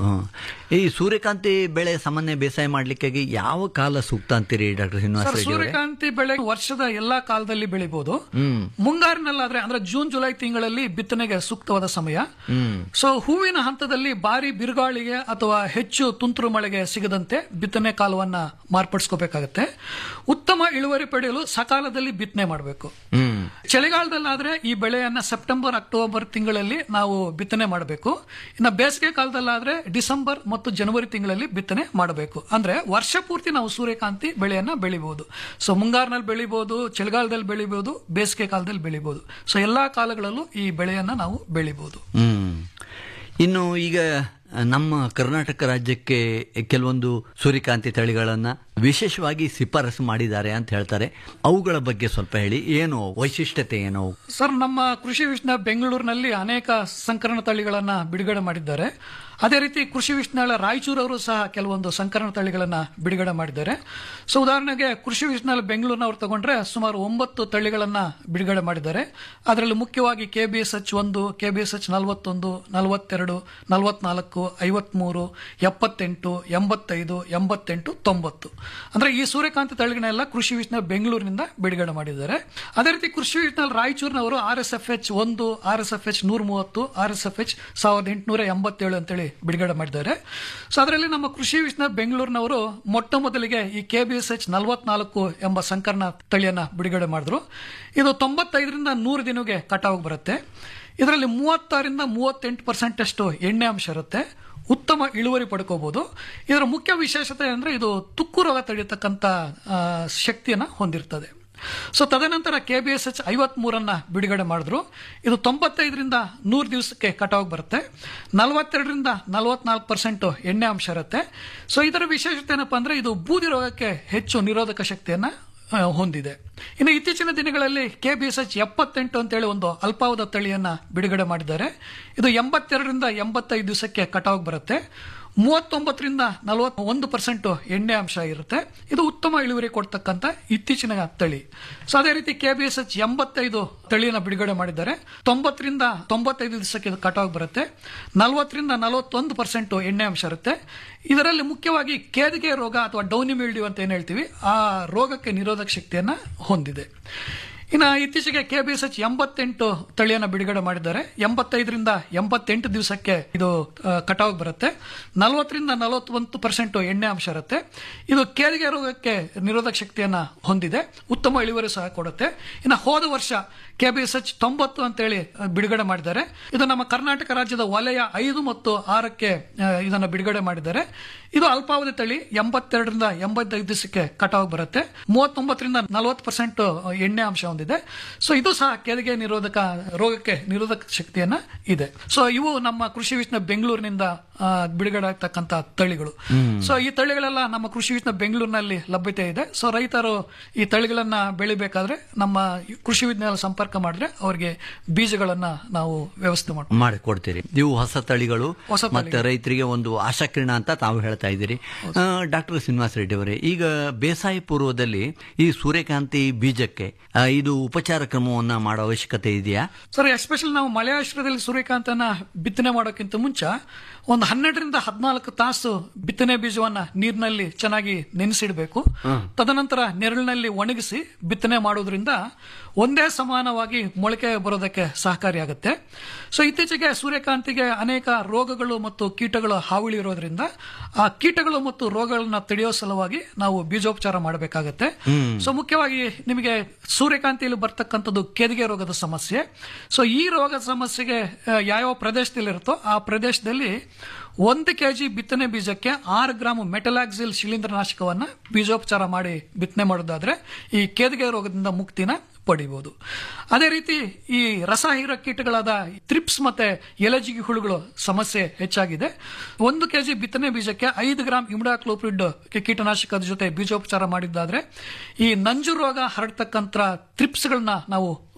ಈ ಸೂರ್ಯಕಾಂತಿ ಬೆಳೆ ಸಾಮಾನ್ಯ ಬೇಸಾಯ ಮಾಡ್ಲಿಕ್ಕಾಗಿ ಯಾವ ಕಾಲ ಸೂಕ್ತ ಅಂತೀರಿ ಡಾಕ್ಟರ್ ಶ್ರೀನಿವಾಸ ಸರ್ ರೆಡ್ಡಿ ಅವರೇ ಸೂರ್ಯಕಾಂತಿ ಬೆಳೆ ವರ್ಷದ ಎಲ್ಲಾ ಕಾಲದಲ್ಲಿ ಬೆಳಿಬಹುದು ಮುಂಗಾರಿನಲ್ಲಾದ್ರೆ ಅಂದ್ರೆ ಜೂನ್ ಜುಲೈ ತಿಂಗಳಲ್ಲಿ ಬಿತ್ತನೆಗೆ ಸೂಕ್ತವಾದ ಸಮಯ ಸೊ ಹೂವಿನ ಹಂತದಲ್ಲಿ ಭಾರಿ ಬಿರುಗಾಳಿಗೆ ಅಥವಾ ಹೆಚ್ಚು ತುಂತುರು ಮಳೆಗೆ ಸಿಗದಂತೆ ಬಿತ್ತನೆ ಕಾಲವನ್ನ ಮಾರ್ಪಡಿಸ್ಕೋಬೇಕಾಗತ್ತೆ ಉತ್ತಮ ಇಳುವರಿ ಪಡೆಯಲು ಸಕಾಲದಲ್ಲಿ ಬಿತ್ತನೆ ಮಾಡಬೇಕು ಚಳಿಗಾಲದಲ್ಲಾದ್ರೆ ಈ ಬೆಳೆಯನ್ನ ಸೆಪ್ಟೆಂಬರ್ ಅಕ್ಟೋಬರ್ ತಿಂಗಳಲ್ಲಿ ನಾವು ಬಿತ್ತನೆ ಮಾಡಬೇಕು ಇನ್ನು ಬೇಸಿಗೆ ಕಾಲದಲ್ಲಾದ್ರೆ ಡಿಸೆಂಬರ್ ಮತ್ತು ಜನವರಿ ತಿಂಗಳಲ್ಲಿ ಬಿತ್ತನೆ ಮಾಡಬೇಕು ಅಂದ್ರೆ ವರ್ಷ ಪೂರ್ತಿ ನಾವು ಸೂರ್ಯಕಾಂತಿ ಬೆಳೆಯನ್ನ ಬೆಳಿಬಹುದು ಸೊ ಮುಂಗಾರಿನಲ್ಲಿ ಬೆಳಿಬಹುದು ಚಳಿಗಾಲದಲ್ಲಿ ಬೆಳಿಬಹುದು ಬೇಸಿಗೆ ಕಾಲದಲ್ಲಿ ಬೆಳಿಬಹುದು ಸೊ ಎಲ್ಲಾ ಕಾಲಗಳಲ್ಲೂ ಈ ಬೆಳೆಯನ್ನ ನಾವು ಬೆಳಿಬಹುದು ಹ್ಮ್ ಇನ್ನು ಈಗ ನಮ್ಮ ಕರ್ನಾಟಕ ರಾಜ್ಯಕ್ಕೆ ಕೆಲವೊಂದು ಸೂರ್ಯಕಾಂತಿ ತಳಿಗಳನ್ನ ವಿಶೇಷವಾಗಿ ಶಿಫಾರಸು ಮಾಡಿದ್ದಾರೆ ಅಂತ ಹೇಳ್ತಾರೆ ಅವುಗಳ ಬಗ್ಗೆ ಸ್ವಲ್ಪ ಹೇಳಿ ಏನು ವೈಶಿಷ್ಟ್ಯತೆ ಏನು ಸರ್ ನಮ್ಮ ಕೃಷಿ ವಿಶ್ನ ಬೆಂಗಳೂರಿನಲ್ಲಿ ಅನೇಕ ಸಂಕರಣ ತಳಿಗಳನ್ನ ಬಿಡುಗಡೆ ಮಾಡಿದ್ದಾರೆ ಅದೇ ರೀತಿ ಕೃಷಿ ವಿಶ್ನಾಳ ರಾಯಚೂರವರು ಸಹ ಕೆಲವೊಂದು ಸಂಕರಣ ತಳಿಗಳನ್ನ ಬಿಡುಗಡೆ ಮಾಡಿದ್ದಾರೆ ಸೊ ಉದಾಹರಣೆಗೆ ಕೃಷಿ ವಿಶ್ನಾಳ ಬೆಂಗಳೂರಿನವ್ರು ತಗೊಂಡ್ರೆ ಸುಮಾರು ಒಂಬತ್ತು ತಳಿಗಳನ್ನ ಬಿಡುಗಡೆ ಮಾಡಿದ್ದಾರೆ ಅದರಲ್ಲಿ ಮುಖ್ಯವಾಗಿ ಕೆ ಬಿ ಎಸ್ ಎಚ್ ಒಂದು ಕೆ ಬಿ ಎಸ್ ಎಚ್ ನಲವತ್ತೊಂದು ನಲವತ್ತೆರಡು ನಲವತ್ನಾಲ್ಕು ಐವತ್ಮೂರು ಎಪ್ಪತ್ತೆಂಟು ಎಂಬತ್ತೈದು ಎಂಬತ್ತೆಂಟು ತೊಂಬತ್ತು ಅಂದ್ರೆ ಈ ಸೂರ್ಯಕಾಂತಿ ತಳಿಗಳನ್ನೆಲ್ಲ ಕೃಷಿ ವಿಶ್ನ ಬೆಂಗಳೂರಿನಿಂದ ಬಿಡುಗಡೆ ಮಾಡಿದ್ದಾರೆ ಅದೇ ರೀತಿ ಕೃಷಿ ವಿಶ್ನಲ್ಲಿ ರಾಯಚೂರಿನವರು ಆರ್ ಎಸ್ ಎಫ್ ಎಚ್ ಒಂದು ಆರ್ ಎಸ್ ಎಫ್ ಎಚ್ ನೂರ ಮೂವತ್ತು ಆರ್ ಎಸ್ ಎಫ್ ಎಚ್ ಸಾವಿರದ ಎಂಟುನೂರ ಎಂಬತ್ತೇಳು ಅಂತೇಳಿ ಬಿಡುಗಡೆ ಮಾಡಿದ್ದಾರೆ ಸೊ ಅದರಲ್ಲಿ ನಮ್ಮ ಕೃಷಿ ವಿಶ್ನ ಬೆಂಗಳೂರಿನವರು ಮೊಟ್ಟ ಮೊದಲಿಗೆ ಈ ಕೆ ಬಿ ಎಸ್ ಎಚ್ ನಲವತ್ನಾಲ್ಕು ಎಂಬ ಸಂಕರಣ ತಳಿಯನ್ನ ಬಿಡುಗಡೆ ಮಾಡಿದ್ರು ಇದು ತೊಂಬತ್ತೈದರಿಂದ ನೂರು ದಿನಕ್ಕೆ ಕಟಾವು ಬರುತ್ತೆ ಇದರಲ್ಲಿ ಮೂವತ್ತಾರಿಂದ ಮೂವತ್ತೆಂಟು ಪರ್ಸೆಂಟ್ ಅಷ್ಟು ಎಣ್ಣೆ ಅಂಶ ಇರುತ್ತೆ ಉತ್ತಮ ಇಳುವರಿ ಪಡ್ಕೋಬಹುದು ಇದರ ಮುಖ್ಯ ವಿಶೇಷತೆ ಅಂದ್ರೆ ಇದು ತುಕ್ಕು ರೋಗ ತಡೆಯತಕ್ಕಂತ ಆ, ಶಕ್ತಿಯನ್ನ ಹೊಂದಿರ್ತದೆ ಸೊ ತದನಂತರ ಕೆ ಬಿ ಎಸ್ ಎಚ್ ಐವತ್ ಮೂರನ್ನ ಬಿಡುಗಡೆ ಮಾಡಿದ್ರು ಇದು ತೊಂಬತ್ತೈದರಿಂದ ನೂರು ದಿವಸಕ್ಕೆ ಕಟಾವ್ ಬರುತ್ತೆ ನಲವತ್ತೆರಡರಿಂದ ನಲವತ್ನಾಲ್ಕು ಪರ್ಸೆಂಟ್ ಎಣ್ಣೆ ಅಂಶ ಇರುತ್ತೆ ಸೊ ಇದರ ವಿಶೇಷತೆ ಏನಪ್ಪಾ ಅಂದ್ರೆ ಇದು ಬೂದಿ ರೋಗಕ್ಕೆ ಹೆಚ್ಚು ನಿರೋಧಕ ಶಕ್ತಿಯನ್ನ ಆ, ಹೊಂದಿದೆ ಇನ್ನು ಇತ್ತೀಚಿನ ದಿನಗಳಲ್ಲಿ ಕೆ ಬಿ ಎಸ್ ಎಚ್ ಎಪ್ಪತ್ತೆಂಟು ಅಂತೇಳಿ ಒಂದು ಅಲ್ಪಾವಧ ತಳಿಯನ್ನ ಬಿಡುಗಡೆ ಮಾಡಿದ್ದಾರೆ ಇದು ಎಂಬತ್ತೆರಡರಿಂದ ಎಂಬತ್ತೈದು ದಿವಸಕ್ಕೆ ಕಟಾವ್ ಬರುತ್ತೆ ಮೂವತ್ತೊಂಬತ್ತರಿಂದ ನಲವತ್ ಒಂದು ಪರ್ಸೆಂಟ್ ಎಣ್ಣೆ ಅಂಶ ಇರುತ್ತೆ ಇದು ಉತ್ತಮ ಇಳುವರಿ ಕೊಡ್ತಕ್ಕಂಥ ಇತ್ತೀಚಿನ ತಳಿ ಸೊ ಅದೇ ರೀತಿ ಕೆ ಬಿ ಎಸ್ ಎಚ್ ಎಂಬತ್ತೈದು ತಳಿಯನ್ನ ಬಿಡುಗಡೆ ಮಾಡಿದ್ದಾರೆ ತೊಂಬತ್ತರಿಂದ ತೊಂಬತ್ತೈದು ದಿವಸಕ್ಕೆ ಇದು ಕಟಾವ್ ಬರುತ್ತೆ ನಲವತ್ತರಿಂದ ನಲವತ್ತೊಂದು ಪರ್ಸೆಂಟ್ ಎಣ್ಣೆ ಅಂಶ ಇರುತ್ತೆ ಇದರಲ್ಲಿ ಮುಖ್ಯವಾಗಿ ಕೇದಿಗೆ ರೋಗ ಅಥವಾ ಡೌನಿ ಮಿಲ್ಡ್ಯೂ ಅಂತ ಏನ್ ಹೇಳ್ತೀವಿ ಆ ರೋಗಕ್ಕೆ ನಿರೋಧಕ ಶಕ್ತಿಯನ್ನ ಹೊಂದಿದೆ ಇನ್ನು ಇತ್ತೀಚೆಗೆ ಕೆ ಬಿ ಎಸ್ ಎಚ್ ಎಂಬತ್ತೆಂಟು ತಳಿಯನ್ನ ಬಿಡುಗಡೆ ಮಾಡಿದ್ದಾರೆ ಎಂಬತ್ತೈದರಿಂದ ಎಂಬತ್ತೆಂಟು ದಿವಸಕ್ಕೆ ಇದು ಆ, ಕಟಾವು ಬರುತ್ತೆ ನಲವತ್ತರಿಂದ ನಲವತ್ತೊಂದು ಪರ್ಸೆಂಟ್ ಎಣ್ಣೆ ಅಂಶ ಇರುತ್ತೆ ಇದು ಕೇದಿಗೆ ರೋಗಕ್ಕೆ ನಿರೋಧಕ ಶಕ್ತಿಯನ್ನ ಹೊಂದಿದೆ ಉತ್ತಮ ಇಳುವರಿ ಸಹ ಕೊಡುತ್ತೆ ಇನ್ನು ಹೋದ ವರ್ಷ ಕೆ ಬಿ ಎಸ್ ಎಚ್ ತೊಂಬತ್ತು ಅಂತೇಳಿ ಆ, ಬಿಡುಗಡೆ ಮಾಡಿದ್ದಾರೆ ಇದು ನಮ್ಮ ಕರ್ನಾಟಕ ರಾಜ್ಯದ ವಲಯ ಐದು ಮತ್ತು ಆರಕ್ಕೆ ಆ, ಇದನ್ನ ಬಿಡುಗಡೆ ಮಾಡಿದ್ದಾರೆ ಇದು ಅಲ್ಪಾವಧಿ ತಳಿ ಎಂಬತ್ತೆರಡರಿಂದ ಎಂಬತ್ತೈದು ದಿವಸಕ್ಕೆ ಕಟಾವು ಬರುತ್ತೆ ಮೂವತ್ತೊಂಬತ್ತರಿಂದ ನಲವತ್ತು ಪರ್ಸೆಂಟ್ ಎಣ್ಣೆ ಅಂಶ ಹೊಂದಿದೆ ಸೊ ಇದು ಸಹ ಕೆದಿಗೆ ನಿರೋಧಕ ರೋಗಕ್ಕೆ ನಿರೋಧಕ ಶಕ್ತಿಯನ್ನ ಇದೆ ಸೊ ಇವು ನಮ್ಮ ಕೃಷಿ ವಿಶ್ನ ಬೆಂಗಳೂರಿನಿಂದ ಆ, ಬಿಡುಗಡೆ ಆಗ್ತಕ್ಕಂತ ತಳಿಗಳು ಸೊ ಈ ತಳಿಗಳೆಲ್ಲ ನಮ್ಮ ಕೃಷಿ ವಿಶ್ನ ಬೆಂಗಳೂರಿನಲ್ಲಿ ಲಭ್ಯತೆ ಇದೆ ಸೊ ರೈತರು ಈ ತಳಿಗಳನ್ನ ಬೆಳಿಬೇಕಾದ್ರೆ ನಮ್ಮ ಕೃಷಿ ವಿಜ್ಞಾನ ಸಂಪರ್ಕ ಮಾಡಿದ್ರೆ ಅವರಿಗೆ ಬೀಜಗಳನ್ನ ನಾವು ವ್ಯವಸ್ಥೆ ಮಾಡ್ತೀವಿ ಮಾಡಿಕೊಡ್ತೀರಿ ಇವು ಹೊಸ ತಳಿಗಳು ಹೊಸ ಮತ್ತೆ ರೈತರಿಗೆ ಒಂದು ಆಶಾಕಿರಣ ಅಂತ ತಾವು ಹೇಳ್ತಾ ಇದ್ದೀರಿ ಡಾಕ್ಟರ್ ಶ್ರೀನಿವಾಸ ರೆಡ್ಡಿ ಅವರೇ ಈಗ ಬೇಸಾಯ ಪೂರ್ವದಲ್ಲಿ ಈ ಸೂರ್ಯಕಾಂತಿ ಬೀಜಕ್ಕೆ ಆ, ಇದು ಉಪಚಾರ ಕ್ರಮವನ್ನ ಮಾಡೋ ಅವಶ್ಯಕತೆ ಇದೆಯಾ ಸರ್ ಎಸ್ಪೆಷಲಿ ನಾವು ಮಳೆಯಾಶ್ರಯದಲ್ಲಿ ಸೂರ್ಯಕಾಂತನ ಬಿತ್ತನೆ ಮಾಡೋಕ್ಕಿಂತ ಮುಂಚೆ ಒಂದು ಹನ್ನೆರಡರಿಂದ ಹದಿನಾಲ್ಕು ತಾಸು ಬಿತ್ತನೆ ಬೀಜವನ್ನ ನೀರಿನಲ್ಲಿ ಚೆನ್ನಾಗಿ ನೆನೆಸಿಡಬೇಕು ತದನಂತರ ನೆರಳಿನಲ್ಲಿ ಒಣಗಿಸಿ ಬಿತ್ತನೆ ಮಾಡೋದ್ರಿಂದ ಒಂದೇ ಸಮಾನವಾಗಿ ಮೊಳಕೆ ಬರೋದಕ್ಕೆ ಸಹಕಾರಿಯಾಗುತ್ತೆ ಸೊ ಇತ್ತೀಚೆಗೆ ಸೂರ್ಯಕಾಂತಿಗೆ ಅನೇಕ ರೋಗಗಳು ಮತ್ತು ಕೀಟಗಳು ಹಾವಳಿ ಇರೋದ್ರಿಂದ ಆ ಕೀಟಗಳು ಮತ್ತು ರೋಗಗಳನ್ನ ತಡೆಯೋ ಸಲುವಾಗಿ ನಾವು ಬೀಜೋಪಚಾರ ಮಾಡಬೇಕಾಗತ್ತೆ ಸೊ ಮುಖ್ಯವಾಗಿ ನಿಮಗೆ ಸೂರ್ಯಕಾಂತಿಯಲ್ಲಿ ಬರ್ತಕ್ಕಂಥದ್ದು ಕೆದಿಗೆ ರೋಗದ ಸಮಸ್ಯೆ ಸೊ ಈ ರೋಗದ ಸಮಸ್ಯೆಗೆ ಆ, ಯಾವ್ಯಾವ ಪ್ರದೇಶದಲ್ಲಿ ಇರುತ್ತೋ ಆ ಪ್ರದೇಶದಲ್ಲಿ ಒಂದು ಕೆಜಿ ಬಿತ್ತನೆ ಬೀಜಕ್ಕೆ ಆರು ಗ್ರಾಮ್ ಮೆಟಲಾಕ್ಸಿಲ್ ಶಿಲೀಂಧ್ರನಾಶಕವನ್ನ ಬೀಜೋಪಚಾರ ಮಾಡಿ ಬಿತ್ತನೆ ಮಾಡೋದಾದ್ರೆ ಈ ಕೇದಿಗೆ ರೋಗದಿಂದ ಮುಕ್ತಿನ ಪಡಿಬಹುದು ಅದೇ ರೀತಿ ಈ ರಸ ಹೀರೋ ಕೀಟಗಳಾದ ತ್ರಿಪ್ಸ್ ಮತ್ತೆ ಎಲೆಜಿಗಿ ಹುಳುಗಳು ಸಮಸ್ಯೆ ಹೆಚ್ಚಾಗಿದೆ ಒಂದು ಕೆಜಿ ಬಿತ್ತನೆ ಬೀಜಕ್ಕೆ ಐದು ಗ್ರಾಂ ಇಮ್ಡಾಕ್ಲೋಪ್ರಿಡ್ ಕೀಟನಾಶಕದ ಜೊತೆ ಬೀಜೋಪಚಾರ ಮಾಡಿದ್ದಾದ್ರೆ ಈ ನಂಜು ರೋಗ ಹರಡ್ತಕ್ಕಂಥ ತ್ರಿಪ್ಸ್ಗಳನ್ನ ನಾವು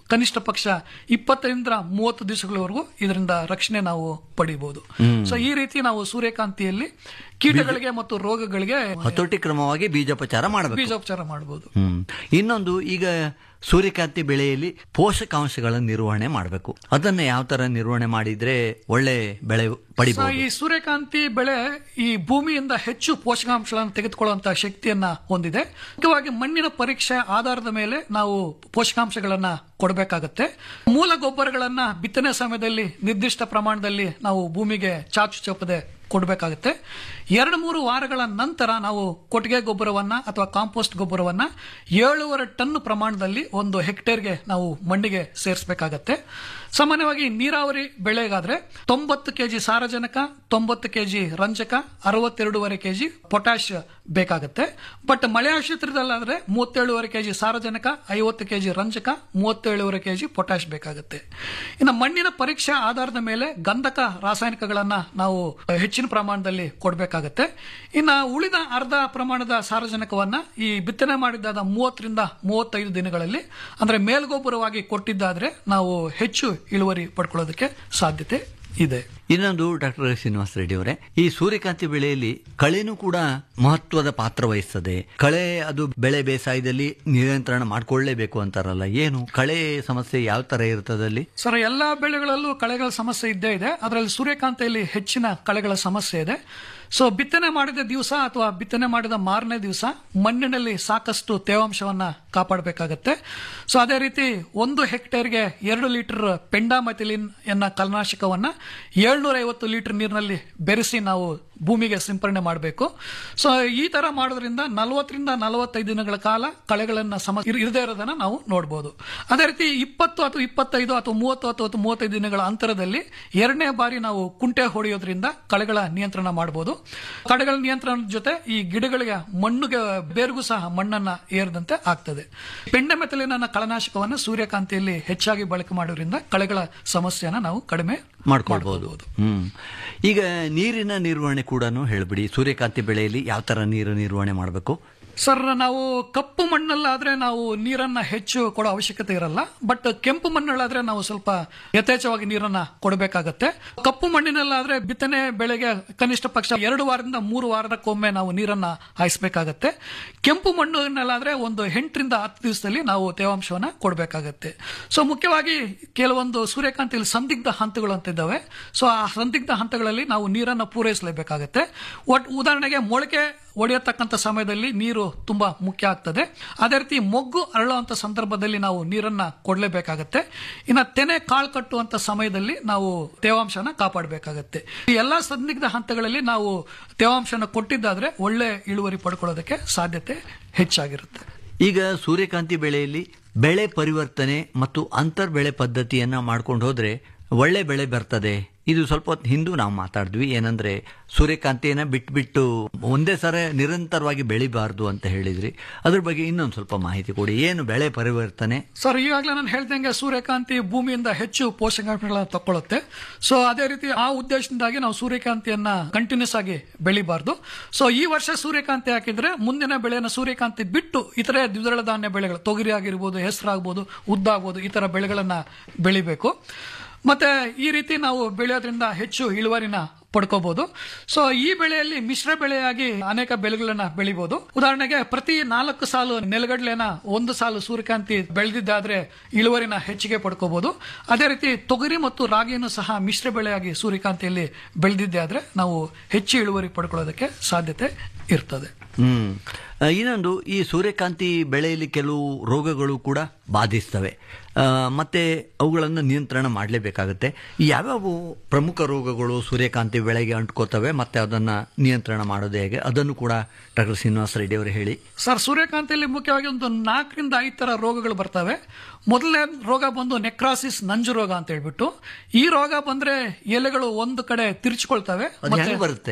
ಕನಿಷ್ಠ ಪಕ್ಷ ಇಪ್ಪತ್ತರಿಂದ ಮೂವತ್ತು ದಿವಸಗಳವರೆಗೂ ಇದರಿಂದ ರಕ್ಷಣೆ ನಾವು ಪಡಿಬಹುದು ಸೊ ಈ ರೀತಿ ನಾವು ಸೂರ್ಯಕಾಂತಿಯಲ್ಲಿ ಕೀಟಗಳಿಗೆ ಮತ್ತು ರೋಗಗಳಿಗೆ ಹತೋಟಿ ಕ್ರಮವಾಗಿ ಬೀಜೋಪಚಾರ ಮಾಡಬೇಕು ಬೀಜೋಪಚಾರ ಮಾಡಬಹುದು ಹ್ಮ್ ಇನ್ನೊಂದು ಈಗ ಸೂರ್ಯಕಾಂತಿ ಬೆಳೆಯಲ್ಲಿ ಪೋಷಕಾಂಶಗಳ ನಿರ್ವಹಣೆ ಮಾಡಬೇಕು ಅದನ್ನ ಯಾವ ತರ ನಿರ್ವಹಣೆ ಮಾಡಿದ್ರೆ ಒಳ್ಳೆ ಬೆಳೆ ಸೊ ಪಡಿಬಹುದು ಈ ಸೂರ್ಯಕಾಂತಿ ಬೆಳೆ ಈ ಭೂಮಿಯಿಂದ ಹೆಚ್ಚು ಪೋಷಕಾಂಶಗಳನ್ನು ತೆಗೆದುಕೊಳ್ಳುವಂತಹ ಶಕ್ತಿಯನ್ನ ಹೊಂದಿದೆ ಮುಖ್ಯವಾಗಿ ಮಣ್ಣಿನ ಪರೀಕ್ಷೆ ಆಧಾರದ ಮೇಲೆ ನಾವು ಪೋಷಕಾಂಶಗಳನ್ನ ಕೊಡಬೇಕಾಗತ್ತೆ ಮೂಲ ಗೊಬ್ಬರಗಳನ್ನ ಬಿತ್ತನೆ ಸಮಯದಲ್ಲಿ ನಿರ್ದಿಷ್ಟ ಪ್ರಮಾಣದಲ್ಲಿ ನಾವು ಭೂಮಿಗೆ ಚಾಚು ಚಪ್ಪದೆ ಕೊಡಬೇಕಾಗುತ್ತೆ ಎರಡು ಮೂರು ವಾರಗಳ ನಂತರ ನಾವು ಕೊಟ್ಟಿಗೆ ಗೊಬ್ಬರವನ್ನ ಅಥವಾ ಕಾಂಪೋಸ್ಟ್ ಗೊಬ್ಬರವನ್ನ ಏಳೂವರೆ ಟನ್ ಪ್ರಮಾಣದಲ್ಲಿ ಒಂದು ಹೆಕ್ಟೇರ್ಗೆ ನಾವು ಮಣ್ಣಿಗೆ ಸೇರಿಸಬೇಕಾಗತ್ತೆ ಸಾಮಾನ್ಯವಾಗಿ ನೀರಾವರಿ ಬೆಳೆಗಾದ್ರೆ ತೊಂಬತ್ತು ಕೆಜಿ ಸಾರಜನಕ ತೊಂಬತ್ತು ಕೆಜಿ ರಂಜಕ ಅರವತ್ತೆರಡೂವರೆ ಕೆಜಿ ಪೊಟ್ಯಾಶ್ ಬೇಕಾಗುತ್ತೆ ಬಟ್ ಮಳೆ ಆಶ್ರಿತರದಲ್ಲಾದ್ರೆ ಮೂವತ್ತೇಳುವರೆ ಕೆಜಿ ಸಾರಜನಕ ಐವತ್ತು ಕೆಜಿ ರಂಜಕ ಮೂವತ್ತೇಳುವರೆ ಕೆಜಿ ಪೊಟ್ಯಾಶ್ ಬೇಕಾಗುತ್ತೆ ಇನ್ನು ಮಣ್ಣಿನ ಪರೀಕ್ಷೆ ಆಧಾರದ ಮೇಲೆ ಗಂಧಕ ರಾಸಾಯನಿಕಗಳನ್ನ ನಾವು ಹೆಚ್ಚಿನ ಪ್ರಮಾಣದಲ್ಲಿ ಕೊಡಬೇಕಾಗತ್ತೆ ಇನ್ನ ಉಳಿದ ಅರ್ಧ ಪ್ರಮಾಣದ ಸಾರಜನಕವನ್ನ ಈ ಬಿತ್ತನೆ ಮಾಡಿದ್ದಾದ ಮೂವತ್ತರಿಂದ ಮೂವತ್ತೈದು ದಿನಗಳಲ್ಲಿ ಅಂದ್ರೆ ಮೇಲ್ಗೊಬ್ಬರವಾಗಿ ಕೊಟ್ಟಿದ್ದಾದ್ರೆ ನಾವು ಹೆಚ್ಚು ಇಳುವರಿ ಪಡ್ಕೊಳ್ಳೋದಕ್ಕೆ ಸಾಧ್ಯತೆ ಇದೆ ಇನ್ನೊಂದು ಡಾಕ್ಟರ್ ಶ್ರೀನಿವಾಸ ರೆಡ್ಡಿ ಅವರೇ ಈ ಸೂರ್ಯಕಾಂತಿ ಬೆಳೆಯಲ್ಲಿ ಕಳೆನೂ ಕೂಡ ಮಹತ್ವದ ಪಾತ್ರ ವಹಿಸ್ತದೆ ಕಳೆ ಅದು ಬೆಳೆ ಬೇಸಾಯದಲ್ಲಿ ನಿಯಂತ್ರಣ ಮಾಡ್ಕೊಳ್ಳೇಬೇಕು ಅಂತಾರಲ್ಲ ಏನು ಕಳೆ ಸಮಸ್ಯೆ ಯಾವ ತರ ಇರ್ತದಲ್ಲಿ ಸರ್ ಎಲ್ಲಾ ಬೆಳೆಗಳಲ್ಲೂ ಕಳೆಗಳ ಸಮಸ್ಯೆ ಇದ್ದೇ ಇದೆ ಅದರಲ್ಲಿ ಸೂರ್ಯಕಾಂತಿಯಲ್ಲಿ ಹೆಚ್ಚಿನ ಕಳೆಗಳ ಸಮಸ್ಯೆ ಇದೆ ಸೊ ಬಿತ್ತನೆ ಮಾಡಿದ ದಿವಸ ಅಥವಾ ಬಿತ್ತನೆ ಮಾಡಿದ ಮಾರನೇ ದಿವಸ ಮಣ್ಣಿನಲ್ಲಿ ಸಾಕಷ್ಟು ತೇವಾಂಶವನ್ನ ಕಾಪಾಡಬೇಕಾಗತ್ತೆ ಸೊ ಅದೇ ರೀತಿ ಒಂದು ಹೆಕ್ಟೇರ್ಗೆ ಎರಡು ಲೀಟರ್ ಪೆಂಡಾಮಥಿಲಿನ್ ಎನ್ನ ಕಲನಾಶಕವನ್ನ ಏಳ್ನೂರ ಐವತ್ತು ಲೀಟರ್ ನೀರಿನಲ್ಲಿ ಬೆರೆಸಿ ನಾವು ಭೂಮಿಗೆ ಸಿಂಪರಣೆ ಮಾಡಬೇಕು ಸೊ ಈ ತರ ಮಾಡೋದ್ರಿಂದ ನಲವತ್ತರಿಂದ ನಲವತ್ತೈದು ದಿನಗಳ ಕಾಲ ಕಳೆಗಳನ್ನ ಸಮ ಇರ್- ಇರದೇ ಇರೋದನ್ನ ನಾವು ನೋಡಬಹುದು ಅದೇ ರೀತಿ ಇಪ್ಪತ್ತು ಅಥವಾ ಇಪ್ಪತ್ತೈದು ಅಥವಾ ಮೂವತ್ತು ಅಥವಾ ಮೂವತ್ತೈದು ದಿನಗಳ ಅಂತರದಲ್ಲಿ ಎರಡನೇ ಬಾರಿ ನಾವು ಕುಂಟೆ ಹೊಡೆಯೋದ್ರಿಂದ ಕಳೆಗಳ ನಿಯಂತ್ರಣ ಮಾಡಬಹುದು ಕಳೆಗಳ ನಿಯಂತ್ರಣದ ಜೊತೆ ಈ ಗಿಡಗಳಿಗೆ ಮಣ್ಣುಗೆ ಬೇರ್ಗೂ ಸಹ ಮಣ್ಣನ್ನ ಏರದಂತೆ ಆಗ್ತದೆ ಪೆಂಡಮೆಥಲಿನ ಕಳನಾಶಕವನ್ನು ಸೂರ್ಯಕಾಂತಿಯಲ್ಲಿ ಹೆಚ್ಚಾಗಿ ಬಳಕೆ ಮಾಡೋದ್ರಿಂದ ಕಳೆಗಳ ಸಮಸ್ಯೆನ ನಾವು ಕಡಿಮೆ ಮಾಡ್ಕೊಳ್ಬಹುದು ಹ್ಮ್ ಈಗ ನೀರಿನ ನಿರ್ವಹಣೆ ಕೂಡ ಹೇಳ್ಬಿಡಿ ಸೂರ್ಯಕಾಂತಿ ಬೆಳೆಯಲ್ಲಿ ಯಾವ ತರ ನೀರು ನಿರ್ವಹಣೆ ಮಾಡಬೇಕು ಸರ್ ನಾವು ಕಪ್ಪು ಮಣ್ಣಲ್ಲಾದ್ರೆ ನಾವು ನೀರನ್ನ ಹೆಚ್ಚು ಕೊಡೋ ಅವಶ್ಯಕತೆ ಇರಲ್ಲ ಬಟ್ ಕೆಂಪು ಮಣ್ಣಲ್ಲಾದ್ರೆ ನಾವು ಸ್ವಲ್ಪ ಯಥೇಚ್ಛವಾಗಿ ನೀರನ್ನ ಕೊಡಬೇಕಾಗತ್ತೆ ಕಪ್ಪು ಮಣ್ಣಿನಲ್ಲಾದ್ರೆ ಬಿತ್ತನೆ ಬೆಳೆಗೆ ಕನಿಷ್ಠ ಪಕ್ಷ ಎರಡು ವಾರದಿಂದ ಮೂರು ವಾರಕ್ಕೊಮ್ಮೆ ನಾವು ನೀರನ್ನ ಹಾಯಿಸಬೇಕಾಗತ್ತೆ ಕೆಂಪು ಮಣ್ಣಿನಲ್ಲಾದ್ರೆ ಒಂದು ಎಂಟರಿಂದ ಹತ್ತು ದಿವಸದಲ್ಲಿ ನಾವು ತೇವಾಂಶವನ್ನ ಕೊಡಬೇಕಾಗತ್ತೆ ಸೊ ಮುಖ್ಯವಾಗಿ ಕೆಲವೊಂದು ಸೂರ್ಯಕಾಂತಿಯಲ್ಲಿ ಸಂದಿಗ್ಧ ಹಂತಗಳು ಅಂತ ಇದ್ದಾವೆ ಸೊ ಆ ಸಂದಿಗ್ಧ ಹಂತಗಳಲ್ಲಿ ನಾವು ನೀರನ್ನ ಪೂರೈಸಲೇಬೇಕಾಗತ್ತೆ ಒಟ್ ಉದಾಹರಣೆಗೆ ಮೊಳಕೆ ಒಡೆಯತಕ್ಕಂಥ ಸಮಯದಲ್ಲಿ ನೀರು ತುಂಬಾ ಮುಖ್ಯ ಆಗ್ತದೆ ಅದೇ ರೀತಿ ಮೊಗ್ಗು ಅರಳುವಂತ ಸಂದರ್ಭದಲ್ಲಿ ನಾವು ನೀರನ್ನ ಕೊಡಲೇಬೇಕಾಗತ್ತೆ ಇನ್ನ ತೆನೆ ಕಾಳು ಕಟ್ಟುವಂತ ಸಮಯದಲ್ಲಿ ನಾವು ತೇವಾಂಶನ ಕಾಪಾಡಬೇಕಾಗತ್ತೆ ಈ ಎಲ್ಲಾ ಸಂದಿಗ್ಧ ಹಂತಗಳಲ್ಲಿ ನಾವು ತೇವಾಂಶನ ಕೊಟ್ಟಿದ್ದಾದ್ರೆ ಒಳ್ಳೆ ಇಳುವರಿ ಪಡ್ಕೊಳ್ಳೋದಕ್ಕೆ ಸಾಧ್ಯತೆ ಹೆಚ್ಚಾಗಿರುತ್ತೆ ಈಗ ಸೂರ್ಯಕಾಂತಿ ಬೆಳೆಯಲ್ಲಿ ಬೆಳೆ ಪರಿವರ್ತನೆ ಮತ್ತು ಅಂತರ್ ಬೆಳೆ ಪದ್ಧತಿಯನ್ನ ಮಾಡ್ಕೊಂಡು ಹೋದ್ರೆ ಒಳ್ಳೆ ಬೆಳೆ ಬರ್ತದೆ ಇದು ಸ್ವಲ್ಪ ಹೊತ್ತು ಹಿಂದೂ ನಾವು ಮಾತಾಡಿದ್ವಿ ಏನಂದ್ರೆ ಸೂರ್ಯಕಾಂತಿಯನ್ನ ಬಿಟ್ಬಿಟ್ಟು ಒಂದೇ ಸರ ನಿರಂತರವಾಗಿ ಬೆಳಿಬಾರ್ದು ಅಂತ ಹೇಳಿದ್ರಿ ಅದ್ರ ಬಗ್ಗೆ ಇನ್ನೊಂದು ಸ್ವಲ್ಪ ಮಾಹಿತಿ ಕೊಡಿ ಏನು ಬೆಳೆ ಪರಿವರ್ತನೆ ಸರ್ ಈಗಾಗಲೇ ನಾನು ಹೇಳ್ದಂಗೆ ಸೂರ್ಯಕಾಂತಿ ಭೂಮಿಯಿಂದ ಹೆಚ್ಚು ಪೋಷಕಾಂಶಗಳನ್ನ ತಕೊಳ್ಳುತ್ತೆ ಸೊ ಅದೇ ರೀತಿ ಆ ಉದ್ದೇಶದಿಂದಾಗಿ ನಾವು ಸೂರ್ಯಕಾಂತಿಯನ್ನ ಕಂಟಿನ್ಯೂಸ್ ಆಗಿ ಬೆಳಿಬಾರ್ದು ಸೊ ಈ ವರ್ಷ ಸೂರ್ಯಕಾಂತಿ ಹಾಕಿದ್ರೆ ಮುಂದಿನ ಬೆಳೆನ ಸೂರ್ಯಕಾಂತಿ ಬಿಟ್ಟು ಇತರೆ ದ್ವಿದಳ ಧಾನ್ಯ ಬೆಳೆಗಳು ತೊಗರಿ ಆಗಿರ್ಬೋದು ಹೆಸರಾಗ್ಬೋದು ಉದ್ದಾಗ್ಬೋದು ಈ ತರ ಬೆಳೆಗಳನ್ನ ಬೆಳಿಬೇಕು ಮತ್ತೆ ಈ ರೀತಿ ನಾವು ಬೆಳೆಯೋದ್ರಿಂದ ಹೆಚ್ಚು ಇಳುವರಿನ ಪಡ್ಕೋಬಹುದು ಸೊ ಈ ಬೆಳೆಯಲ್ಲಿ ಮಿಶ್ರ ಬೆಳೆಯಾಗಿ ಅನೇಕ ಬೆಳೆಗಳನ್ನ ಬೆಳಿಬಹುದು ಉದಾಹರಣೆಗೆ ಪ್ರತಿ ನಾಲ್ಕು ಸಾಲು ನೆಲಗಡಲೆನ ಒಂದು ಸಾಲು ಸೂರ್ಯಕಾಂತಿ ಬೆಳೆದಿದ್ದಾದ್ರೆ ಇಳುವರಿನ ಹೆಚ್ಚಿಗೆ ಪಡ್ಕೋಬಹುದು ಅದೇ ರೀತಿ ತೊಗರಿ ಮತ್ತು ರಾಗಿಯನ್ನು ಸಹ ಮಿಶ್ರ ಬೆಳೆಯಾಗಿ ಸೂರ್ಯಕಾಂತಿಯಲ್ಲಿ ಬೆಳೆದಿದ್ದೆ ಆದ್ರೆ ನಾವು ಹೆಚ್ಚು ಇಳುವರಿ ಪಡ್ಕೊಳ್ಳೋದಕ್ಕೆ ಸಾಧ್ಯತೆ ಇರ್ತದೆ ಹ್ಮ್ ಆ, ಇನ್ನೊಂದು ಈ ಸೂರ್ಯಕಾಂತಿ ಬೆಳೆಯಲ್ಲಿ ಕೆಲವು ರೋಗಗಳು ಕೂಡ ಬಾಧಿಸ್ತವೆ ಆ, ಮತ್ತೆ ಅವುಗಳನ್ನು ನಿಯಂತ್ರಣ ಮಾಡಲೇಬೇಕಾಗುತ್ತೆ ಯಾವ್ಯಾವ ಪ್ರಮುಖ ರೋಗಗಳು ಸೂರ್ಯಕಾಂತಿ ಬೆಳೆಗೆ ಅಂಟ್ಕೋತವೆ ಮತ್ತೆ ಅದನ್ನ ನಿಯಂತ್ರಣ ಮಾಡೋದು ಹೇಗೆ ಅದನ್ನು ಕೂಡ ಡಾಕ್ಟರ್ ಶ್ರೀನಿವಾಸ ರೆಡ್ಡಿ ಅವರು ಹೇಳಿ ಸರ್ ಸೂರ್ಯಕಾಂತಿಯಲ್ಲಿ ಮುಖ್ಯವಾಗಿ ಒಂದು ನಾಲ್ಕರಿಂದ ಐದು ತರ ರೋಗಗಳು ಬರ್ತವೆ ಮೊದಲನೇ ರೋಗ ಬಂದು ನೆಕ್ರಾಸಿಸ್ ನಂಜು ರೋಗ ಅಂತ ಹೇಳ್ಬಿಟ್ಟು ಈ ರೋಗ ಬಂದ್ರೆ ಎಲೆಗಳು ಒಂದು ಕಡೆ ತಿರ್ಚ್ಕೊಳ್ತವೆ ಅದು ಹೆಂಗ್ ಬರುತ್ತೆ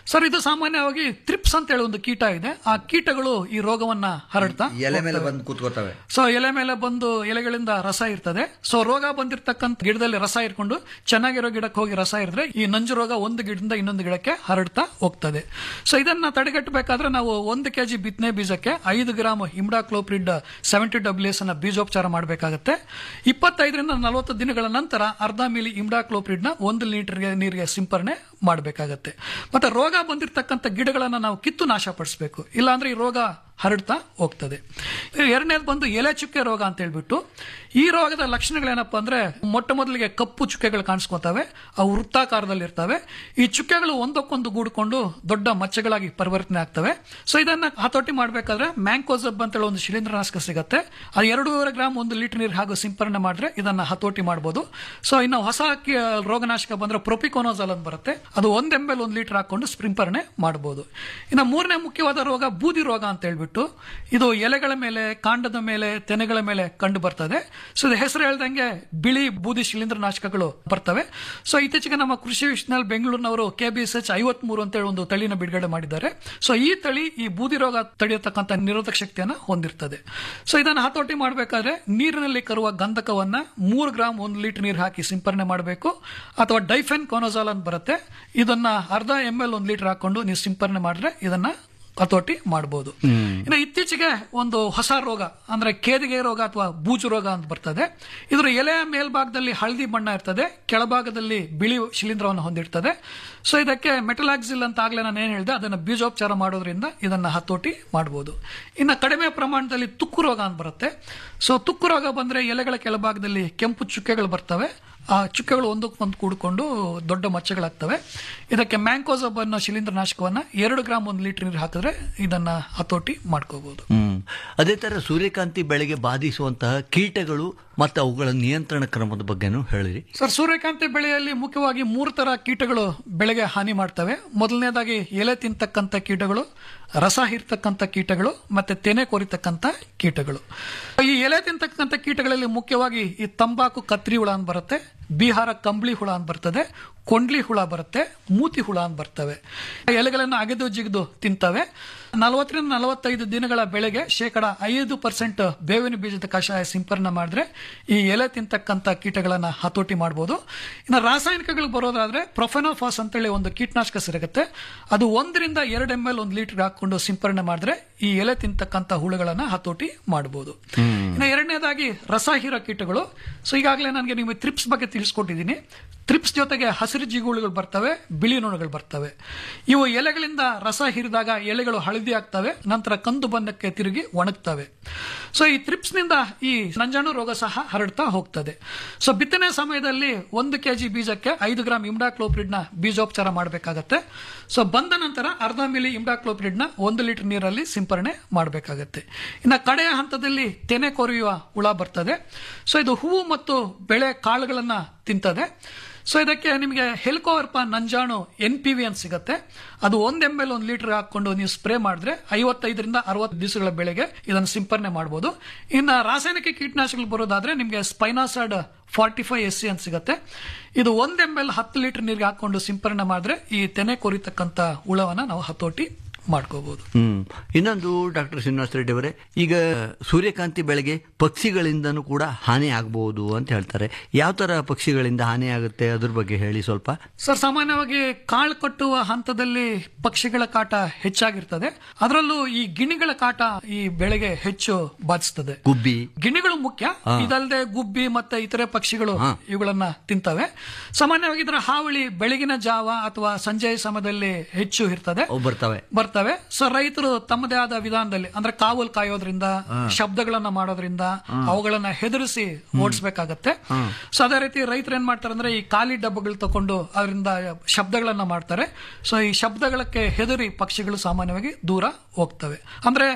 ಸರ್ ಇದು ಸಾಮಾನ್ಯವಾಗಿ ತ್ರಿಪ್ಸ್ ಅಂತ ಹೇಳಿ ಒಂದು ಕೀಟ ಇದೆ ಆ ಕೀಟಗಳು ಈ ರೋಗವನ್ನ ಹರಡ್ತಾ ಎಲೆ ಮೇಲೆ ಹೋಗ್ತವೆ. ಬಂದು ಕೂತ್ಕೋತವೆ ಸೊ ಎಲೆ ಮೇಲೆ ಬಂದು ಎಲೆಗಳಿಂದ ರಸ ಇರ್ತದೆ ಸೊ ರೋಗ ಬಂದಿರತಕ್ಕಂತ ಗಿಡದಲ್ಲಿ ರಸ ಇರ್ಕೊಂಡು ಚೆನ್ನಾಗಿರೋ ಗಿಡಕ್ಕೆ ಹೋಗಿ ರಸ ಇರಿದ್ರೆ ಈ ನಂಜು ರೋಗ ಒಂದು ಗಿಡದಿಂದ ಇನ್ನೊಂದು ಗಿಡಕ್ಕೆ ಹರಡ್ತಾ ಹೋಗ್ತದೆ ಸೊ ಇದನ್ನ ತಡೆಗಟ್ಟಬೇಕಾದ್ರೆ ನಾವು ಒಂದು ಕೆಜಿ ಬಿತ್ತನೆ ಬೀಜಕ್ಕೆ ಐದು ಗ್ರಾಮ್ ಇಮ್ಡಾಕ್ಲೋಪ್ರಿಡ್ ಸೆವೆಂಟಿ ಡಬ್ಲ್ಯೂಎಸ್ ಅನ್ನ ಬೀಜೋಪಚಾರ ಮಾಡಬೇಕಾಗತ್ತೆ ಇಪ್ಪತ್ತೈದರಿಂದ ನಲವತ್ತು ದಿನಗಳ ನಂತರ ಅರ್ಧ ಮಿಲಿ ಇಮ್ಡಾಕ್ಲೋಪ್ರಿಡ್ ನ ಒಂದು ಲೀಟರ್ ನೀರಿಗೆ ಸಿಂಪರಣೆ ಮಾಡಬೇಕಾಗತ್ತೆ ಮತ್ತೆ ರೋಗ ಬಂದಿರತಕ್ಕಂಥ ಗಿಡಗಳನ್ನ ನಾವು ಕಿತ್ತು ನಾಶಪಡಿಸಬೇಕು ಇಲ್ಲಾಂದ್ರೆ ಈ ರೋಗ ಹರಡ್ತಾ ಹೋಗ್ತದೆ ಎರಡನೇದು ಬಂದು ಎಲೆ ಚುಕ್ಕೆ ರೋಗ ಅಂತ ಹೇಳ್ಬಿಟ್ಟು ಈ ರೋಗದ ಲಕ್ಷಣಗಳೇನಪ್ಪ ಅಂದ್ರೆ ಮೊಟ್ಟ ಮೊದಲಿಗೆ ಕಪ್ಪು ಚುಕ್ಕೆಗಳು ಕಾಣಿಸ್ಕೊತವೆ ಅವು ವೃತ್ತಾಕಾರದಲ್ಲಿ ಇರ್ತವೆ ಈ ಚುಕ್ಕೆಗಳು ಒಂದಕ್ಕೊಂದು ಗೂಡ್ಕೊಂಡು ದೊಡ್ಡ ಮಚ್ಚೆಗಳಾಗಿ ಪರಿವರ್ತನೆ ಆಗ್ತವೆ ಸೊ ಇದನ್ನ ಹತೋಟಿ ಮಾಡಬೇಕಾದ್ರೆ ಮ್ಯಾಂಕೋಸಬ್ ಅಂತೇಳಿ ಒಂದು ಶಿಲೀಂಧ್ರನಾಶಕ ಸಿಗುತ್ತೆ ಅದು ಎರಡೂವರೆ ಗ್ರಾಮ್ ಒಂದು ಲೀಟರ್ ನೀರು ಹಾಗೂ ಸಿಂಪರಣೆ ಮಾಡಿದ್ರೆ ಇದನ್ನ ಹತೋಟಿ ಮಾಡಬಹುದು ಸೊ ಇನ್ನು ಹೊಸ ಕಿ- ರೋಗನಾಶಕ ಬಂದ್ರೆ ಪ್ರೊಪಿಕೋನೋಜಲ್ ಅಂತ ಬರುತ್ತೆ ಅದು ಒಂದ್ ಎಂ ಎಲ್ ಒಂದು ಲೀಟರ್ ಹಾಕೊಂಡು ಸ್ಪ್ರಿಂಪರಣೆ ಮಾಡಬಹುದು ಇನ್ನು ಮೂರನೇ ಮುಖ್ಯವಾದ ರೋಗ ಬೂದಿ ರೋಗ ಅಂತ ಹೇಳ್ಬಿಟ್ಟು ಇದು ಎಲೆಗಳ ಮೇಲೆ ಕಾಂಡದ ಮೇಲೆ ತೆನೆಗಳ ಮೇಲೆ ಕಂಡು ಬರ್ತದೆ ಸೊ ಇದು ಹೆಸರು ಹೇಳ್ದಂಗೆ ಬಿಳಿ ಬೂದಿ ಶಿಲೀಂಧ್ರನಾಶಕಗಳು ಬರ್ತವೆ ಸೊ ಇತ್ತೀಚೆಗೆ ನಮ್ಮ ಕೃಷಿ ವಿಶ್ವನಲ್ಲಿ ಬೆಂಗಳೂರಿನವರು ಕೆ ಬಿ ಎಸ್ ಎಚ್ ಐವತ್ಮೂರು ಅಂತೇಳಿ ಒಂದು ತಳಿನ ಬಿಡುಗಡೆ ಮಾಡಿದ್ದಾರೆ ಸೊ ಈ ತಳಿ ಈ ಬೂದಿ ರೋಗ ತಡೆಯತಕ್ಕಂಥ ನಿರೋಧಕ ಶಕ್ತಿಯನ್ನ ಹೊಂದಿರ್ತದೆ ಸೊ ಇದನ್ನು ಹತೋಟಿ ಮಾಡಬೇಕಾದ್ರೆ ನೀರಿನಲ್ಲಿ ಕರುವ ಗಂಧಕವನ್ನ ಮೂರು ಗ್ರಾಮ್ ಒಂದು ಲೀಟರ್ ನೀರು ಹಾಕಿ ಸಿಂಪರಣೆ ಮಾಡಬೇಕು ಅಥವಾ ಡೈಫೆನ್ ಕೋನೋಜಾಲ್ ಅಂತ ಬರುತ್ತೆ ಇದನ್ನ ಅರ್ಧ ಎಂ ಎಲ್ ಒಂದು ಲೀಟರ್ ಹಾಕೊಂಡು ನೀವು ಸಿಂಪರಣೆ ಮಾಡಿದ್ರೆ ಇದನ್ನ ಹತೋಟಿ ಮಾಡಬಹುದು ಇನ್ನು ಇತ್ತೀಚೆಗೆ ಒಂದು ಹೊಸ ರೋಗ ಅಂದ್ರೆ ಕೇದಿಗೆ ರೋಗ ಅಥವಾ ಬೂಜು ರೋಗ ಅಂತ ಬರ್ತದೆ ಇದರ ಎಲೆಯ ಮೇಲ್ಭಾಗದಲ್ಲಿ ಹಳದಿ ಬಣ್ಣ ಇರ್ತದೆ ಕೆಳಭಾಗದಲ್ಲಿ ಬಿಳಿ ಶಿಲೀಂಧ್ರವನ್ನು ಹೊಂದಿರ್ತದೆ ಸೊ ಇದಕ್ಕೆ ಮೆಟಲಾಕ್ಸಿಲ್ ಅಂತ ಆಗ್ಲೇ ನಾನು ಏನ್ ಹೇಳಿದೆ ಅದನ್ನ ಬೀಜೋಪಚಾರ ಮಾಡೋದ್ರಿಂದ ಇದನ್ನ ಹತೋಟಿ ಮಾಡಬಹುದು ಇನ್ನು ಕಡಿಮೆ ಪ್ರಮಾಣದಲ್ಲಿ ತುಕ್ಕು ರೋಗ ಅಂತ ಬರುತ್ತೆ ಸೊ ತುಕ್ಕು ರೋಗ ಬಂದ್ರೆ ಎಲೆಗಳ ಕೆಳಭಾಗದಲ್ಲಿ ಕೆಂಪು ಚುಕ್ಕೆಗಳು ಬರ್ತವೆ ಆ ಚುಕ್ಕೆಗಳು ಒಂದಕ್ಕೊಂದು ಕೂಡಿಕೊಂಡು ದೊಡ್ಡ ಮಚ್ಚೆಗಳಾಗ್ತವೆ ಇದಕ್ಕೆ ಮ್ಯಾಂಕೋಸಬ್ ಅನ್ನೋ ಶಿಲೀಂಧ್ರನಾಶಕವನ್ನ ಎರಡು ಗ್ರಾಮ್ ಒಂದು ಲೀಟರ್ ನೀರು ಹಾಕಿದ್ರೆ ಇದನ್ನ ಹತೋಟಿ ಮಾಡ್ಕೋಬಹುದು ಹ್ಮ್ ಅದೇ ತರ ಸೂರ್ಯಕಾಂತಿ ಬೆಳೆಗೆ ಬಾಧಿಸುವಂತಹ ಕೀಟಗಳು ಮತ್ತು ಅವುಗಳ ನಿಯಂತ್ರಣ ಕ್ರಮದ ಬಗ್ಗೆನೂ ಹೇಳಿರಿ ಸರ್ ಸೂರ್ಯಕಾಂತಿ ಬೆಳೆಯಲ್ಲಿ ಮುಖ್ಯವಾಗಿ ಮೂರು ತರ ಕೀಟಗಳು ಬೆಳೆಗೆ ಹಾನಿ ಮಾಡ್ತವೆ ಮೊದಲನೇದಾಗಿ ಎಲೆ ತಿಂತಕ್ಕಂಥ ಕೀಟಗಳು ರಸ ಹೀರ್ತಕ್ಕಂಥ ಕೀಟಗಳು ಮತ್ತೆ ತೆನೆ ಕೊರಿತಕ್ಕಂಥ ಕೀಟಗಳು ಈ ಎಲೆ ತಿಂತಕ್ಕಂಥ ಕೀಟಗಳಲ್ಲಿ ಮುಖ್ಯವಾಗಿ ಈ ತಂಬಾಕು ಕತ್ರಿ ಹುಳ ಅಂತ ಬರುತ್ತೆ ಬಿಹಾರ ಕಂಬಳಿ ಹುಳ ಅಂತ ಬರ್ತದೆ ಕೊಂಡ್ಲಿ ಹುಳ ಬರುತ್ತೆ ಮೂತಿ ಹುಳ ಅಂತ ಬರ್ತವೆ ಎಲೆಗಳನ್ನು ಅಗೆದು ಜಿಗಿದು ತಿಂತವೆ ನಲವತ್ತರಿಂದ ನಲವತ್ತೈದು ದಿನಗಳ ಬೆಳೆಗೆ ಶೇಕಡ ಐದು ಪರ್ಸೆಂಟ್ ಬೇವಿನ ಬೀಜದ ಕಷಾಯ ಸಿಂಪರಣೆ ಮಾಡಿದ್ರೆ ಈ ಎಲೆ ತಿಂತಕ್ಕಂಥ ಕೀಟಗಳನ್ನ ಹತೋಟಿ ಮಾಡಬಹುದು ಇನ್ನು ರಾಸಾಯನಿಕಗಳು ಬರೋದಾದ್ರೆ ಪ್ರೊಫೆನೋಫಾಸ್ ಅಂತೇಳಿ ಒಂದು ಕೀಟನಾಶಕ ಸಿಗುತ್ತೆ ಅದು ಒಂದರಿಂದ ಎರಡು ಎಂ ಎಲ್ ಒಂದು ಲೀಟರ್ ಹಾಕೊಂಡು ಸಿಂಪರಣೆ ಮಾಡಿದ್ರೆ ಈ ಎಲೆ ತಿಂತಕ್ಕಂಥ ಹುಳುಗಳನ್ನ ಹತೋಟಿ ಮಾಡಬಹುದು ಇನ್ನು ಎರಡನೇದಾಗಿ ರಸ ಹೀರೋ ಕೀಟಗಳು ಸೊ ಈಗಾಗಲೇ ನನಗೆ ನಿಮಗೆ ತ್ರಿಪ್ಸ್ ಬಗ್ಗೆ ತಿಳಿಸ್ಕೊಟ್ಟಿದ್ದೀನಿ ತ್ರಿಪ್ಸ್ ಜೊತೆಗೆ ಹಸಿರು ಜಿಗುಳುಗಳು ಬರ್ತವೆ ಬಿಳಿ ನೊಣಗಳು ಬರ್ತವೆ ಇವು ಎಲೆಗಳಿಂದ ರಸ ಹೀರಿದಾಗ ಎಲೆಗಳು ಹಳದಿ ಆಗ್ತವೆ ನಂತರ ಕಂದು ಬಣ್ಣಕ್ಕೆ ತಿರುಗಿ ಒಣಗ್ತವೆ ಸೊ ಈ ತ್ರಿಪ್ಸ್ ನಿಂದ ಈ ನಂಜಾಣು ರೋಗ ಸಹ ಹರಡ್ತಾ ಹೋಗ್ತದೆ ಸೊ ಬಿತ್ತನೆ ಸಮಯದಲ್ಲಿ ಒಂದು ಕೆಜಿ ಬೀಜಕ್ಕೆ ಐದು ಗ್ರಾಮ್ ಇಮ್ಡಾಕ್ಲೋಪ್ರಿಡ್ ನ ಬೀಜೋಪಚಾರ ಮಾಡಬೇಕಾಗತ್ತೆ ಸೊ ಬಂದ ನಂತರ ಅರ್ಧ ಮಿಲಿ ಇಮ್ಡಾಕ್ಲೋಪ್ರಿಡ್ ನ ಒಂದು ಲೀಟರ್ ನೀರಲ್ಲಿ ಸಿಂಪರಣೆ ಮಾಡಬೇಕಾಗತ್ತೆ ಇನ್ನು ಕಡೆಯ ಹಂತದಲ್ಲಿ ತೆನೆ ಕೊರೆಯುವ ಹುಳ ಬರ್ತದೆ ಸೊ ಇದು ಹೂವು ಮತ್ತು ಬೆಳೆ ಕಾಳುಗಳನ್ನ ತಿಂತದೆ ಸೊ ಇದಕ್ಕೆ ನಿಮಗೆ ಹೆಲ್ಕೋವರ್ಪ ನಂಜಾಣು ಎನ್ ಪಿ ವಿ ಅಂತ ಸಿಗುತ್ತೆ ಅದು ಒಂದ್ ಎಂ ಎಲ್ ಒಂದು ಲೀಟರ್ ಹಾಕೊಂಡು ನೀವು ಸ್ಪ್ರೇ ಮಾಡಿದ್ರೆ ಐವತ್ತೈದರಿಂದ ಅರವತ್ತು ದಿವಸಗಳ ಬೆಳೆಗೆ ಇದನ್ನು ಸಿಂಪರಣೆ ಮಾಡಬಹುದು ಇನ್ನು ರಾಸಾಯನಿಕ ಕೀಟನಾಶಕಗಳು ಬರೋದಾದ್ರೆ ನಿಮಗೆ spinosad forty five S C ಅಂತ ಸಿಗುತ್ತೆ ಇದು ಒಂದ್ ಎಂ ಎಲ್ ಹತ್ತು ಲೀಟರ್ ನೀರಿಗೆ ಹಾಕೊಂಡು ಸಿಂಪರಣೆ ಮಾಡಿದ್ರೆ ಈ ತೆನೆ ಕೊರಿತಕ್ಕಂತ ಹುಳವನ್ನ ನಾವು ಹತೋಟಿ ಮಾಡ್ಕೋಬಹುದು ಹ್ಮ್ ಇನ್ನೊಂದು ಡಾಕ್ಟರ್ ಶ್ರೀನಿವಾಸ ರೆಡ್ಡಿ ಅವರೇ ಈಗ ಸೂರ್ಯಕಾಂತಿ ಬೆಳೆಗೆ ಪಕ್ಷಿಗಳಿಂದನೂ ಕೂಡ ಹಾನಿ ಆಗಬಹುದು ಅಂತ ಹೇಳ್ತಾರೆ ಯಾವ ತರ ಪಕ್ಷಿಗಳಿಂದ ಹಾನಿ ಆಗುತ್ತೆ ಅದ್ರ ಬಗ್ಗೆ ಹೇಳಿ ಸ್ವಲ್ಪ ಸರ್ ಸಾಮಾನ್ಯವಾಗಿ ಕಾಳು ಕಟ್ಟುವ ಹಂತದಲ್ಲಿ ಪಕ್ಷಿಗಳ ಕಾಟ ಹೆಚ್ಚಾಗಿರ್ತದೆ ಅದರಲ್ಲೂ ಈ ಗಿಣಿಗಳ ಕಾಟ ಈ ಬೆಳೆಗೆ ಹೆಚ್ಚು ಬಾಧಿಸ್ತದೆ ಗುಬ್ಬಿ ಗಿಣಿಗಳು ಮುಖ್ಯ ಇದಲ್ಲದೆ ಗುಬ್ಬಿ ಮತ್ತೆ ಇತರೆ ಪಕ್ಷಿಗಳು ಇವುಗಳನ್ನ ತಿಂತವೆ ಸಾಮಾನ್ಯವಾಗಿ ಇದರ ಹಾವಳಿ ಬೆಳಗಿನ ಜಾವ ಅಥವಾ ಸಂಜೆಯ ಸಮಯದಲ್ಲಿ ಹೆಚ್ಚು ಇರ್ತದೆ ಅವು ಬರ್ತವೆ ಬರ್ತವೆ ಸೊ ರೈತರು ತಮ್ಮದೇ ಆದ ವಿಧಾನದಲ್ಲಿ ಅಂದ್ರೆ ಕಾವಲ್ ಕಾಯೋದ್ರಿಂದ ಶಬ್ದಗಳನ್ನ ಮಾಡೋದ್ರಿಂದ ಅವುಗಳನ್ನ ಹೆದರಿಸಿ ಓಡಿಸ್ಬೇಕಾಗತ್ತೆ ಸೊ ಅದೇ ರೀತಿ ರೈತರು ಏನ್ ಮಾಡ್ತಾರೆ ಅಂದ್ರೆ ಈ ಖಾಲಿ ಡಬ್ಬಗಳು ತಕೊಂಡು ಅದರಿಂದ ಶಬ್ದಗಳನ್ನ ಮಾಡ್ತಾರೆ ಸೊ ಈ ಶಬ್ದಗಳಕ್ಕೆ ಹೆದರಿ ಪಕ್ಷಿಗಳು ಸಾಮಾನ್ಯವಾಗಿ ದೂರ ಹೋಗ್ತವೆ ಅಂದ್ರೆ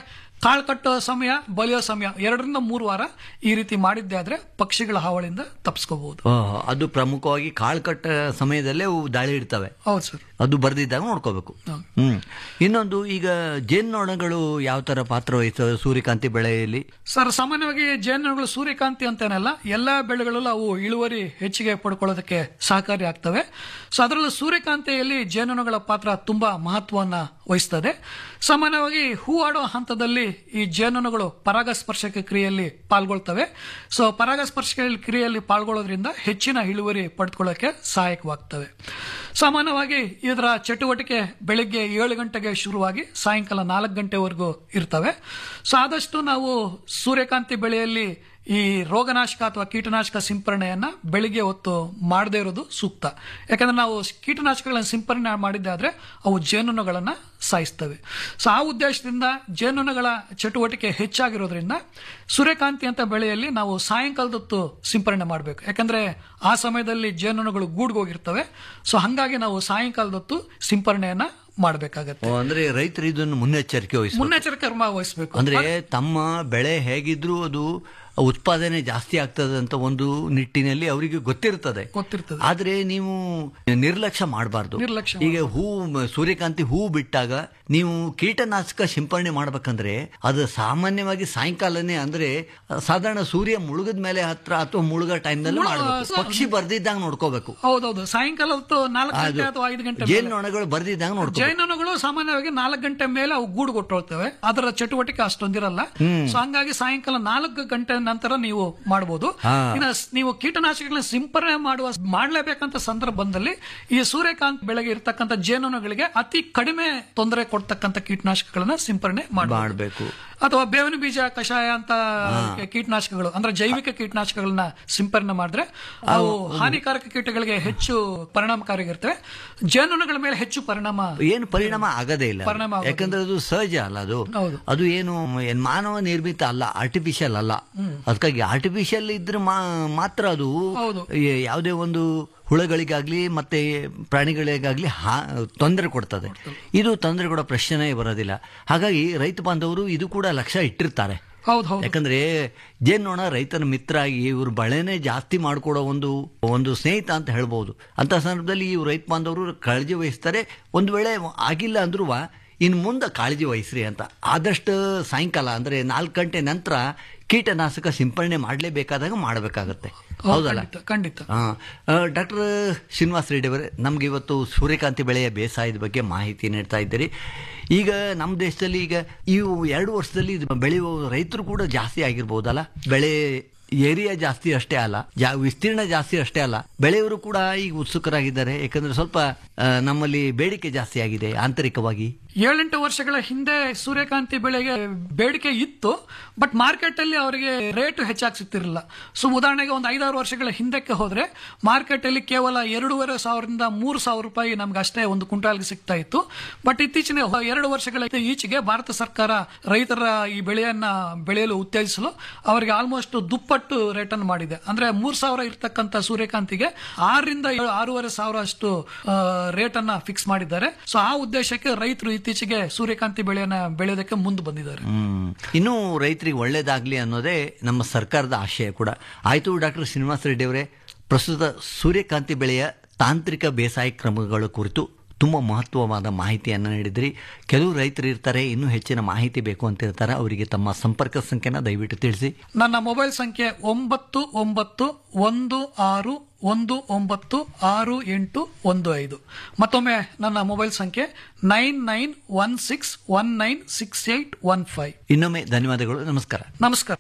ಕಾಳು ಕಟ್ಟೋ ಸಮಯ ಬಲಿಯೋ ಸಮಯ ಎರಡರಿಂದ ಮೂರು ವಾರ ಈ ರೀತಿ ಮಾಡಿದ್ದೆ ಆದ್ರೆ ಪಕ್ಷಿಗಳ ಹಾವಳಿಯಿಂದ ತಪ್ಪಿಸ್ಕೋಬಹುದು ಆ, ಅದು ಪ್ರಮುಖವಾಗಿ ಕಾಳು ಕಟ್ಟ ಸಮಯದಲ್ಲೇ ಅವು ದಾಳಿ ಇಡ್ತವೆ ಹೌದು ಸರ್ ಅದು ಬರ್ದಿದ್ದಾಗ ನೋಡ್ಕೋಬೇಕು ಹೌದು. ಹ್ಮ್ ಇನ್ನೊಂದು ಈಗ ಜೇನ್ನೊಣಗಳು ಯಾವ ತರ ಪಾತ್ರ ವಹಿಸ್ತವೆ ಸೂರ್ಯಕಾಂತಿ ಬೆಳೆಯಲ್ಲಿ ಸರ್ ಸಾಮಾನ್ಯವಾಗಿ ಜೇನುಗಳು ಸೂರ್ಯಕಾಂತಿ ಅಂತೇನಲ್ಲ ಎಲ್ಲಾ ಬೆಳೆಗಳಲ್ಲೂ ಅವು ಇಳುವರಿ ಹೆಚ್ಚಿಗೆ ಪಡ್ಕೊಳ್ಳೋದಕ್ಕೆ ಸಹಕಾರಿ ಆಗ್ತವೆ ಸೊ ಅದರಲ್ಲೂ ಸೂರ್ಯಕಾಂತಿಯಲ್ಲಿ ಜೇನುನೊಣಗಳ ಪಾತ್ರ ತುಂಬಾ ಮಹತ್ವವನ್ನ ವಹಿಸ್ತದೆ ಸಾಮಾನ್ಯವಾಗಿ ಹೂವಾಡೋ ಹಂತದಲ್ಲಿ ಈ ಜೇನುನೊಣಗಳು ಪರಾಗಸ್ಪರ್ಶಕ ಕ್ರಿಯೆಯಲ್ಲಿ ಪಾಲ್ಗೊಳ್ತವೆ ಸೊ ಪರಾಗಸ್ಪರ್ಶ ಕ್ರಿಯೆಯಲ್ಲಿ ಪಾಲ್ಗೊಳ್ಳೋದ್ರಿಂದ ಹೆಚ್ಚಿನ ಇಳುವರಿ ಪಡೆದುಕೊಳ್ಳೋಕೆ ಸಹಾಯಕವಾಗ್ತವೆ ಸಾಮಾನ್ಯವಾಗಿ ಇದರ ಚಟುವಟಿಕೆ ಬೆಳಿಗ್ಗೆ ಏಳು ಗಂಟೆಗೆ ಶುರುವಾಗಿ ಸಾಯಂಕಾಲ ನಾಲ್ಕು ಗಂಟೆವರೆಗೂ ಇರ್ತವೆ ಸೊ ಆದಷ್ಟು ನಾವು ಸೂರ್ಯಕಾಂತಿ ಬೆಳೆಯಲ್ಲಿ ಈ ರೋಗನಾಶಕ ಅಥವಾ ಕೀಟನಾಶಕ ಸಿಂಪರಣೆಯನ್ನ ಬೆಳಿಗ್ಗೆ ಹೊತ್ತು ಮಾಡದೇ ಇರೋದು ಸೂಕ್ತ ಯಾಕಂದ್ರೆ ನಾವು ಕೀಟನಾಶಕಗಳನ್ನು ಸಿಂಪರಣೆ ಮಾಡಿದ್ದೆ ಆದ್ರೆ ಅವು ಜೇನುನೊಗಳನ್ನ ಸಾಯಿಸ್ತವೆ ಸೊ ಆ ಉದ್ದೇಶದಿಂದ ಜೇನುನೊಗಳ ಚಟುವಟಿಕೆ ಹೆಚ್ಚಾಗಿರೋದ್ರಿಂದ ಸೂರ್ಯಕಾಂತಿ ಅಂತ ಬೆಳೆಯಲ್ಲಿ ನಾವು ಸಾಯಂಕಾಲದೊತ್ತು ಸಿಂಪರಣೆ ಮಾಡಬೇಕು ಯಾಕಂದ್ರೆ ಆ ಸಮಯದಲ್ಲಿ ಜೇನುನೊಗಳು ಗೂಡ್ಗೋಗಿರ್ತವೆ ಸೊ ಹಂಗಾಗಿ ನಾವು ಸಾಯಂಕಾಲದೊತ್ತು ಸಿಂಪರಣೆಯನ್ನ ಮಾಡಬೇಕಾಗತ್ತೆ ಓ, ಅಂದ್ರೆ ರೈತರು ಇದನ್ನು ಮುನ್ನೆಚ್ಚರಿಕೆ ವಹಿಸಬೇಕು ಮುನ್ನೆಚ್ಚರಿಕೆ ಕ್ರಮ ವಹಿಸಬೇಕು ಅಂದ್ರೆ ತಮ್ಮ ಬೆಳೆ ಹೇಗಿದ್ರೂ ಅದು ಉತ್ಪಾದನೆ ಜಾಸ್ತಿ ಆಗ್ತದೆ ಅಂತ ಒಂದು ನಿಟ್ಟಿನಲ್ಲಿ ಅವರಿಗೆ ಗೊತ್ತಿರ್ತದೆ ಗೊತ್ತಿರ್ತದೆ ಆದ್ರೆ ನೀವು ನಿರ್ಲಕ್ಷ್ಯ ಮಾಡಬಾರ್ದು ನಿರ್ಲಕ್ಷ್ಯ ಈಗ ಹೂ ಸೂರ್ಯಕಾಂತಿ ಹೂ ಬಿಟ್ಟಾಗ ನೀವು ಕೀಟನಾಶಕ ಸಿಂಪರಣೆ ಮಾಡ್ಬೇಕಂದ್ರೆ ಅದು ಸಾಮಾನ್ಯವಾಗಿ ಸಾಯಂಕಾಲನೇ ಅಂದ್ರೆ ಸಾಧಾರಣ ಸೂರ್ಯ ಮುಳುಗದ ಮೇಲೆ ಹತ್ರ ಅಥವಾ ಮುಳುಗೋ ಟೈಮ್ನಲ್ಲಿ ಮುಳುಗ- ಮಾಡಬೇಕು ಸ- ಪಕ್ಷಿ ಬರ್ದಿದ್ದಾಗ ನೋಡ್ಕೋಬೇಕು ಹೌದೌದು ಸಾಯಂಕಾಲ ಹೊತ್ತು ನಾಲ್ಕು ಗಂಟೆ ಅಥವಾ ಐದು ಗಂಟೆ ಮೇಲೆ. ಜೇನುನೊಣಗಳು ಬರ್ದಿದ್ದಾಗ ನೋಡ್ಕೋಬೇಕು ಜೈನಗಳು ಸಾಮಾನ್ಯವಾಗಿ ನಾಲ್ಕು ಗಂಟೆ ಮೇಲೆ ಅವು ಗೂಡು ಕೊಟ್ಟಿರ್ತವೆ ಅದರ ಚಟುವಟಿಕೆ ಅಷ್ಟೊಂದಿರಲ್ಲ ಸೊ ಹಂಗಾಗಿ ಸಾಯಂಕಾಲ ನಾಲ್ಕು ಗಂಟೆ ನಂತರ ನೀವು ಮಾಡಬಹುದು ಹಾ. ಇನ್ನು ಸ್- ನೀವು ಕೀಟನಾಶಕಗಳನ್ನ ಸಿಂಪರಣೆ ಮಾಡುವ ಮಾಡಲೇಬೇಕಂತ ಸಂದರ್ಭದಲ್ಲಿ ಈ ಸೂರ್ಯಕಾಂತ್ ಬೆಳೆಗೆ ಇರ್ತಕ್ಕಂಥ ಜೇನುನೊಗಳಿಗೆ ಅತಿ ಕಡಿಮೆ ತೊಂದರೆ ಕೊಡ್ತಕ್ಕಂಥ ಕೀಟನಾಶಕಗಳನ್ನ ಸಿಂಪರಣೆ ಮಾಡಬೇಕು ಮಾಡಬೇಕು ಅಥವಾ ಬೇವಿನ ಬೀಜ ಕಷಾಯ ಅಂತ ಕೀಟನಾಶಕಗಳು ಅಂದ್ರೆ ಜೈವಿಕ ಕೀಟನಾಶಕಗಳನ್ನ ಸಿಂಪರಣೆ ಮಾಡಿದ್ರೆ ಅವು ಹಾನಿಕಾರಕ ಕೀಟಗಳಿಗೆ ಹೆಚ್ಚು ಪರಿಣಾಮಕಾರಿಯಾಗಿರ್ತವೆ ಜೇನುನೊಣಗಳ ಮೇಲೆ ಹೆಚ್ಚು ಪರಿಣಾಮ ಏನು ಪರಿಣಾಮ ಆಗದೇ ಇಲ್ಲ ಪರಿಣಾಮ ಆಗೋದಿಲ್ಲ. ಯಾಕಂದ್ರೆ ಅದು ಸಹಜ ಅಲ್ಲ ಅದು ಹೌದು. ಅದು ಏನು ಏನ್ ಮಾನವ ನಿರ್ಮಿತ ಅಲ್ಲ ಆರ್ಟಿಫಿಷಿಯಲ್ ಅಲ್ಲ ಅದಕ್ಕಾಗಿ ಆರ್ಟಿಫಿಷಿಯಲ್ ಇದ್ರೆ ಮಾ- ಮಾತ್ರ ಅದು ಹೌದು. ಯ- ಯಾವುದೇ ಒಂದು ಹುಳಗಳಿಗಾಗ್ಲಿ ಮತ್ತೆ ಪ್ರಾಣಿಗಳಿಗಾಗ್ಲಿ ಹಾ ತೊಂದರೆ ಕೊಡ್ತದೆ ಇದು ತೊಂದರೆ ಕೊಡೋ ಪ್ರಶ್ನೆನೇ ಬರೋದಿಲ್ಲ ಹಾಗಾಗಿ ರೈತ ಬಾಂಧವರು ಇದು ಕೂಡ ಲಕ್ಷ್ಯ ಇಟ್ಟಿರ್ತಾರೆ ಹೌದು ಹೌದು ಯಾಕಂದ್ರೆ ಜೇನ್ನೋಣ ರೈತನ ಮಿತ್ರ ಆಗಿ ಇವ್ರ ಬಳೆನೇ ಜಾಸ್ತಿ ಮಾಡ್ಕೊಡೋ ಒಂದು ಒಂದು ಸ್ನೇಹಿತ ಅಂತ ಹೇಳ್ಬೋದು ಅಂತ ಸಂದರ್ಭದಲ್ಲಿ ಇವ್ರು ರೈತ ಬಾಂಧವರು ಕಾಳಜಿ ವಹಿಸ್ತಾರೆ ಒಂದು ವೇಳೆ ಆಗಿಲ್ಲ ಅಂದ್ರೂ ಇನ್ನು ಮುಂದೆ ಕಾಳಜಿ ವಹಿಸ್ರಿ ಅಂತ ಆದಷ್ಟು ಸಾಯಂಕಾಲ ಅಂದ್ರೆ ನಾಲ್ಕು ಗಂಟೆ ನಂತರ ಕೀಟನಾಶಕ ಸಿಂಪರಣೆ ಮಾಡಲೇಬೇಕಾದಾಗ ಮಾಡಬೇಕಾಗತ್ತೆ ಹೌದಲ್ಲ ಖಂಡಿತ ಖಂಡಿತ ಡಾಕ್ಟರ್ ಶ್ರೀನಿವಾಸ್ ರೆಡ್ಡಿ ಅವರೇ ನಮ್ಗೆ ಇವತ್ತು ಸೂರ್ಯಕಾಂತಿ ಬೆಳೆಯ ಬೇಸಾಯದ ಬಗ್ಗೆ ಮಾಹಿತಿ ನೀಡ್ತಾ ಇದ್ದೀರಿ ಈಗ ನಮ್ಮ ದೇಶದಲ್ಲಿ ಈಗ ಈ ಎರಡು ವರ್ಷದಲ್ಲಿ ಇದು ಬೆಳೆಯುವ ರೈತರು ಕೂಡ ಜಾಸ್ತಿ ಆಗಿರ್ಬೋದಲ್ಲ ಬೆಳೆ ಏರಿಯಾ ಜಾಸ್ತಿ ಅಷ್ಟೇ ಅಲ್ಲ ಜಾ ವಿಸ್ತೀರ್ಣ ಜಾಸ್ತಿ ಅಷ್ಟೇ ಅಲ್ಲ ಬೆಳೆಯವರು ಕೂಡ ಈಗ ಉತ್ಸುಕರಾಗಿದ್ದಾರೆ ಯಾಕಂದ್ರೆ ಸ್ವಲ್ಪ ಆ, ನಮ್ಮಲ್ಲಿ ಬೇಡಿಕೆ ಜಾಸ್ತಿ ಆಗಿದೆ ಆಂತರಿಕವಾಗಿ ಏಳೆಂಟು ವರ್ಷಗಳ ಹಿಂದೆ ಸೂರ್ಯಕಾಂತಿ ಬೆಳೆಗೆ ಬೇಡಿಕೆ ಇತ್ತು ಬಟ್ ಮಾರ್ಕೆಟ್ ಅಲ್ಲಿ ಅವರಿಗೆ ರೇಟ್ ಹೆಚ್ಚಾಗಿ ಸಿಗ್ತಿರಲಿಲ್ಲ ಸೊ ಉದಾಹರಣೆಗೆ ಒಂದು ಐದಾರು ವರ್ಷಗಳ ಹಿಂದಕ್ಕೆ ಹೋದ್ರೆ ಮಾರ್ಕೆಟ್ ಅಲ್ಲಿ ಕೇವಲ ಎರಡೂವರೆ ಸಾವಿರದಿಂದ ಮೂರು ಸಾವಿರ ರೂಪಾಯಿ ನಮ್ಗೆ ಅಷ್ಟೇ ಒಂದು ಕ್ವಿಂಟಾಲ್ಗೆ ಸಿಗ್ತಾ ಇತ್ತು ಬಟ್ ಇತ್ತೀಚಿನ ಹೊ- ಎರಡು ವರ್ಷಗಳ ಈಚೆಗೆ ಭಾರತ ಸರ್ಕಾರ ರೈತರ ಈ ಬೆಳೆಯನ್ನ ಬೆಳೆಯಲು ಉತ್ತೇಜಿಸಲು ಅವರಿಗೆ ಆಲ್ಮೋಸ್ಟ್ ದುಪ್ಪಟ್ಟು ರೇಟ್ ಅನ್ನು ಮಾಡಿದೆ ಅಂದ್ರೆ ಮೂರ್ ಸಾವಿರ ಇರ್ತಕ್ಕಂಥ ಸೂರ್ಯಕಾಂತಿಗೆ ಆರರಿಂದ ಏಳು ಆರೂವರೆ ಸಾವಿರ ಅಷ್ಟು ರೇಟ್ ಅನ್ನ ಫಿಕ್ಸ್ ಮಾಡಿದ್ದಾರೆ ಸೊ ಆ ಉದ್ದೇಶಕ್ಕೆ ರೈತರು ಇತ್ತೀಚೆಗೆ ಸೂರ್ಯಕಾಂತಿ ಬೆಳೆಯನ್ನ ಬೆಳೆಯೋದಕ್ಕೆ ಮುಂದೆ ಬಂದಿದ್ದಾರೆ ಹ್ಮ್. ಇನ್ನೂ ರೈತರಿಗೆ ಒಳ್ಳೇದಾಗ್ಲಿ ಅನ್ನೋದೇ ನಮ್ಮ ಸರ್ಕಾರದ ಆಶಯ ಕೂಡ ಆಯ್ತು ಡಾಕ್ಟರ್ ಶ್ರೀನಿವಾಸ ರೆಡ್ಡಿ ಅವರೇ ಪ್ರಸ್ತುತ ಸೂರ್ಯಕಾಂತಿ ಬೆಳೆಯ ತಾಂತ್ರಿಕ ಬೇಸಾಯ ಕ್ರಮಗಳ ಕುರಿತು ತುಂಬ ಮಹತ್ವವಾದ ಮಾಹಿತಿಯನ್ನು ನೀಡಿದ್ರಿ ಕೆಲವು ರೈತರು ಇರ್ತಾರೆ ಇನ್ನೂ ಹೆಚ್ಚಿನ ಮಾಹಿತಿ ಬೇಕು ಅಂತ ಇರ್ತಾರೆ ಅವರಿಗೆ ತಮ್ಮ ಸಂಪರ್ಕ ಸಂಖ್ಯೆನ ದಯವಿಟ್ಟು ತಿಳಿಸಿ ನನ್ನ ಮೊಬೈಲ್ ಸಂಖ್ಯೆ ಒಂಬತ್ತು ಒಂಬತ್ತು ಒಂದು ಆರು ಒಂದು ಒಂಬತ್ತು ಆರು ಎಂಟು ಒಂದು ಐದು ಮತ್ತೊಮ್ಮೆ ನನ್ನ ಮೊಬೈಲ್ ಸಂಖ್ಯೆ nine nine one six one nine six eight one five ಇನ್ನೊಮ್ಮೆ ಧನ್ಯವಾದಗಳು ನಮಸ್ಕಾರ ನಮಸ್ಕಾರ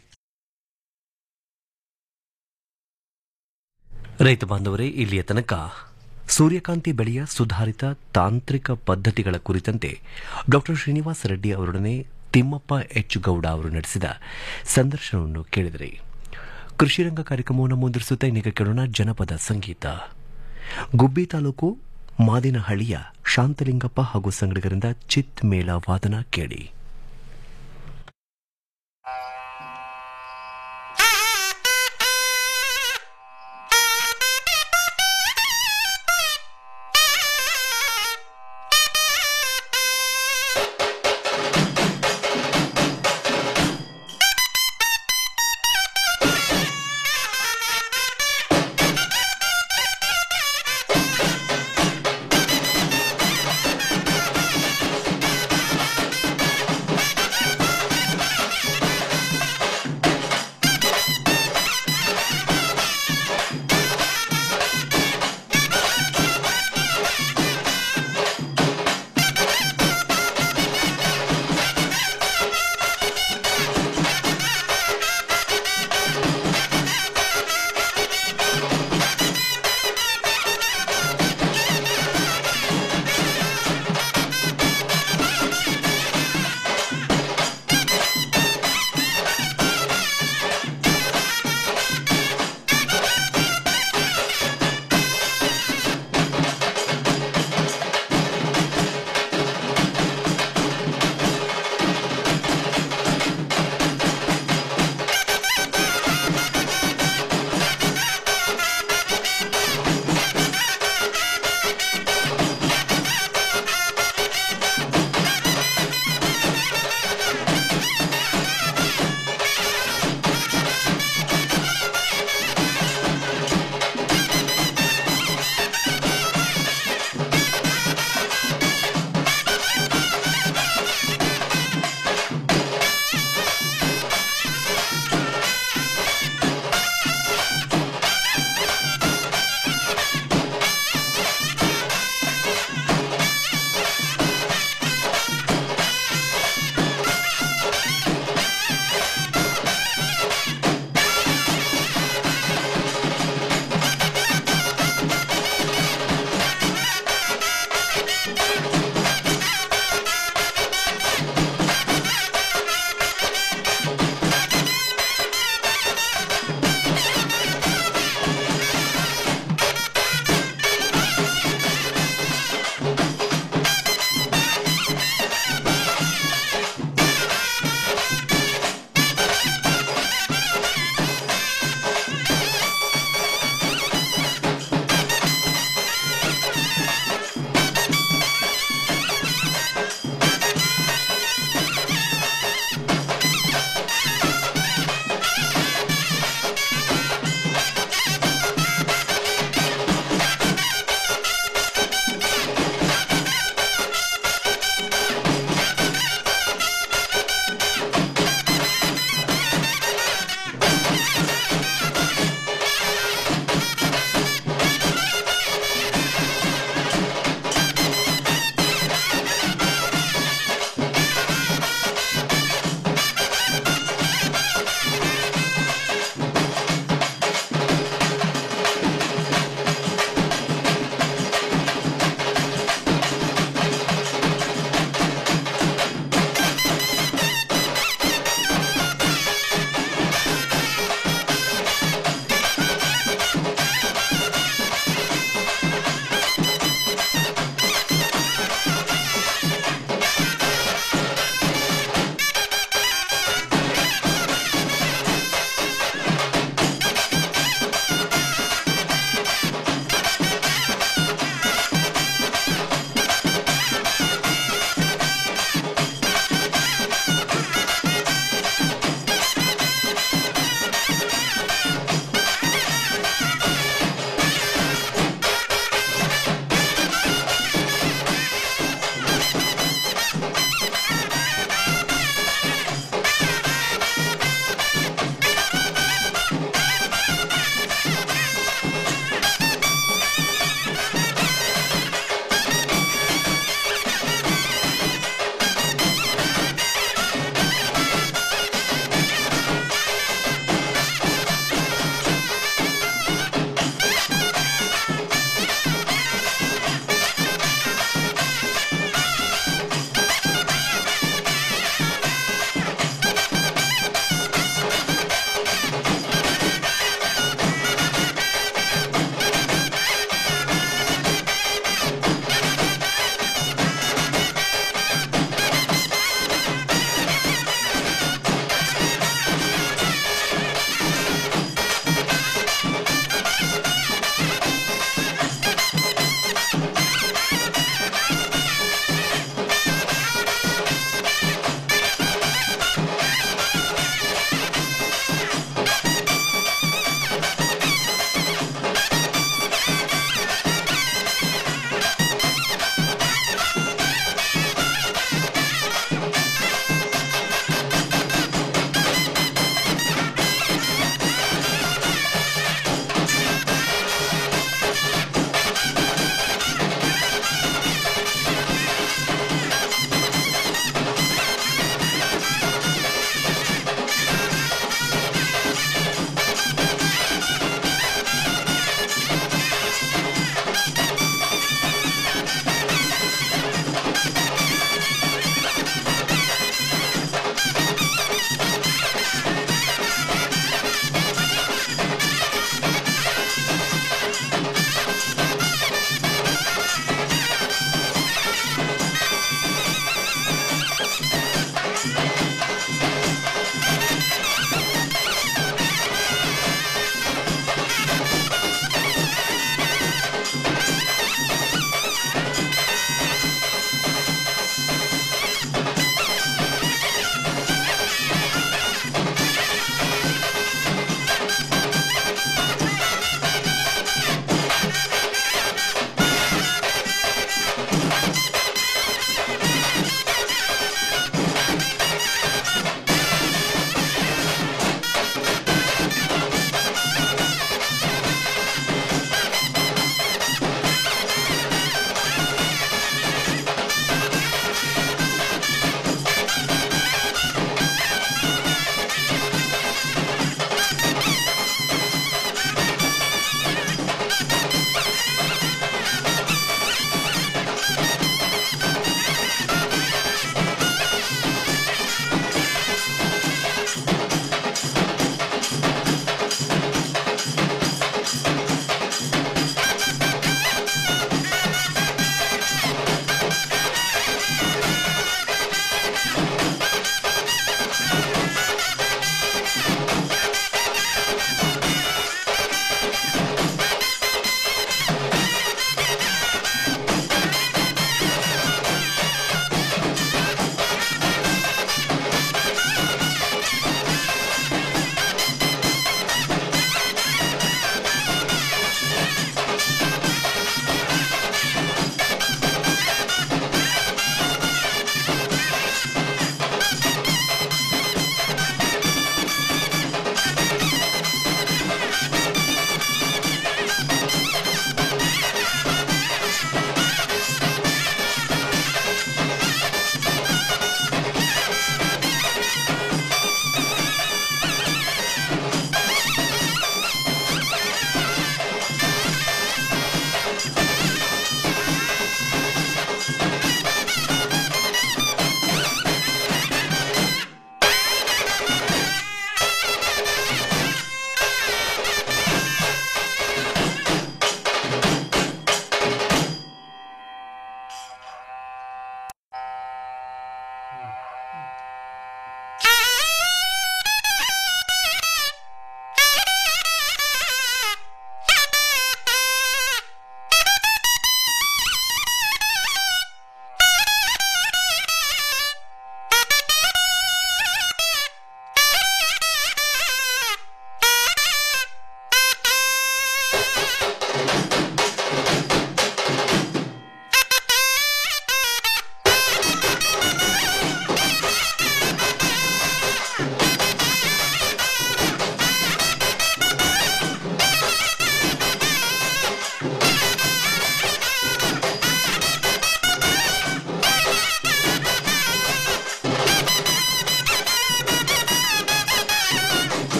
ರೈತ ಬಾಂಧವರೇ ಇಲ್ಲಿಯ ತನಕ ಸೂರ್ಯಕಾಂತಿ ಬೆಳೆಯ ಸುಧಾರಿತ ತಾಂತ್ರಿಕ ಪದ್ಧತಿಗಳ ಕುರಿತಂತೆ ಡಾಕ್ಟರ್ ಶ್ರೀನಿವಾಸ ರೆಡ್ಡಿ ಅವರೊಡನೆ ತಿಮ್ಮಪ್ಪ ಎಚ್ ಗೌಡ ಅವರು ನಡೆಸಿದ ಸಂದರ್ಶನವನ್ನು ಕೇಳಿದರೆ ಕೃಷಿರಂಗ ಕಾರ್ಯಕ್ರಮವನ್ನು ಮುಂದುವರಿಸುತ್ತಾ ಇನ್ನೀಗ ಕೇಳೋಣ ಜನಪದ ಸಂಗೀತ ಗುಬ್ಬಿ ತಾಲೂಕು ಮಾದಿನಹಳ್ಳಿಯ ಶಾಂತಲಿಂಗಪ್ಪ ಹಾಗೂ ಸಂಗಡಿಗರಿಂದ ಚಿತ್ ಮೇಳ ವಾದನ ಕೇಳಿ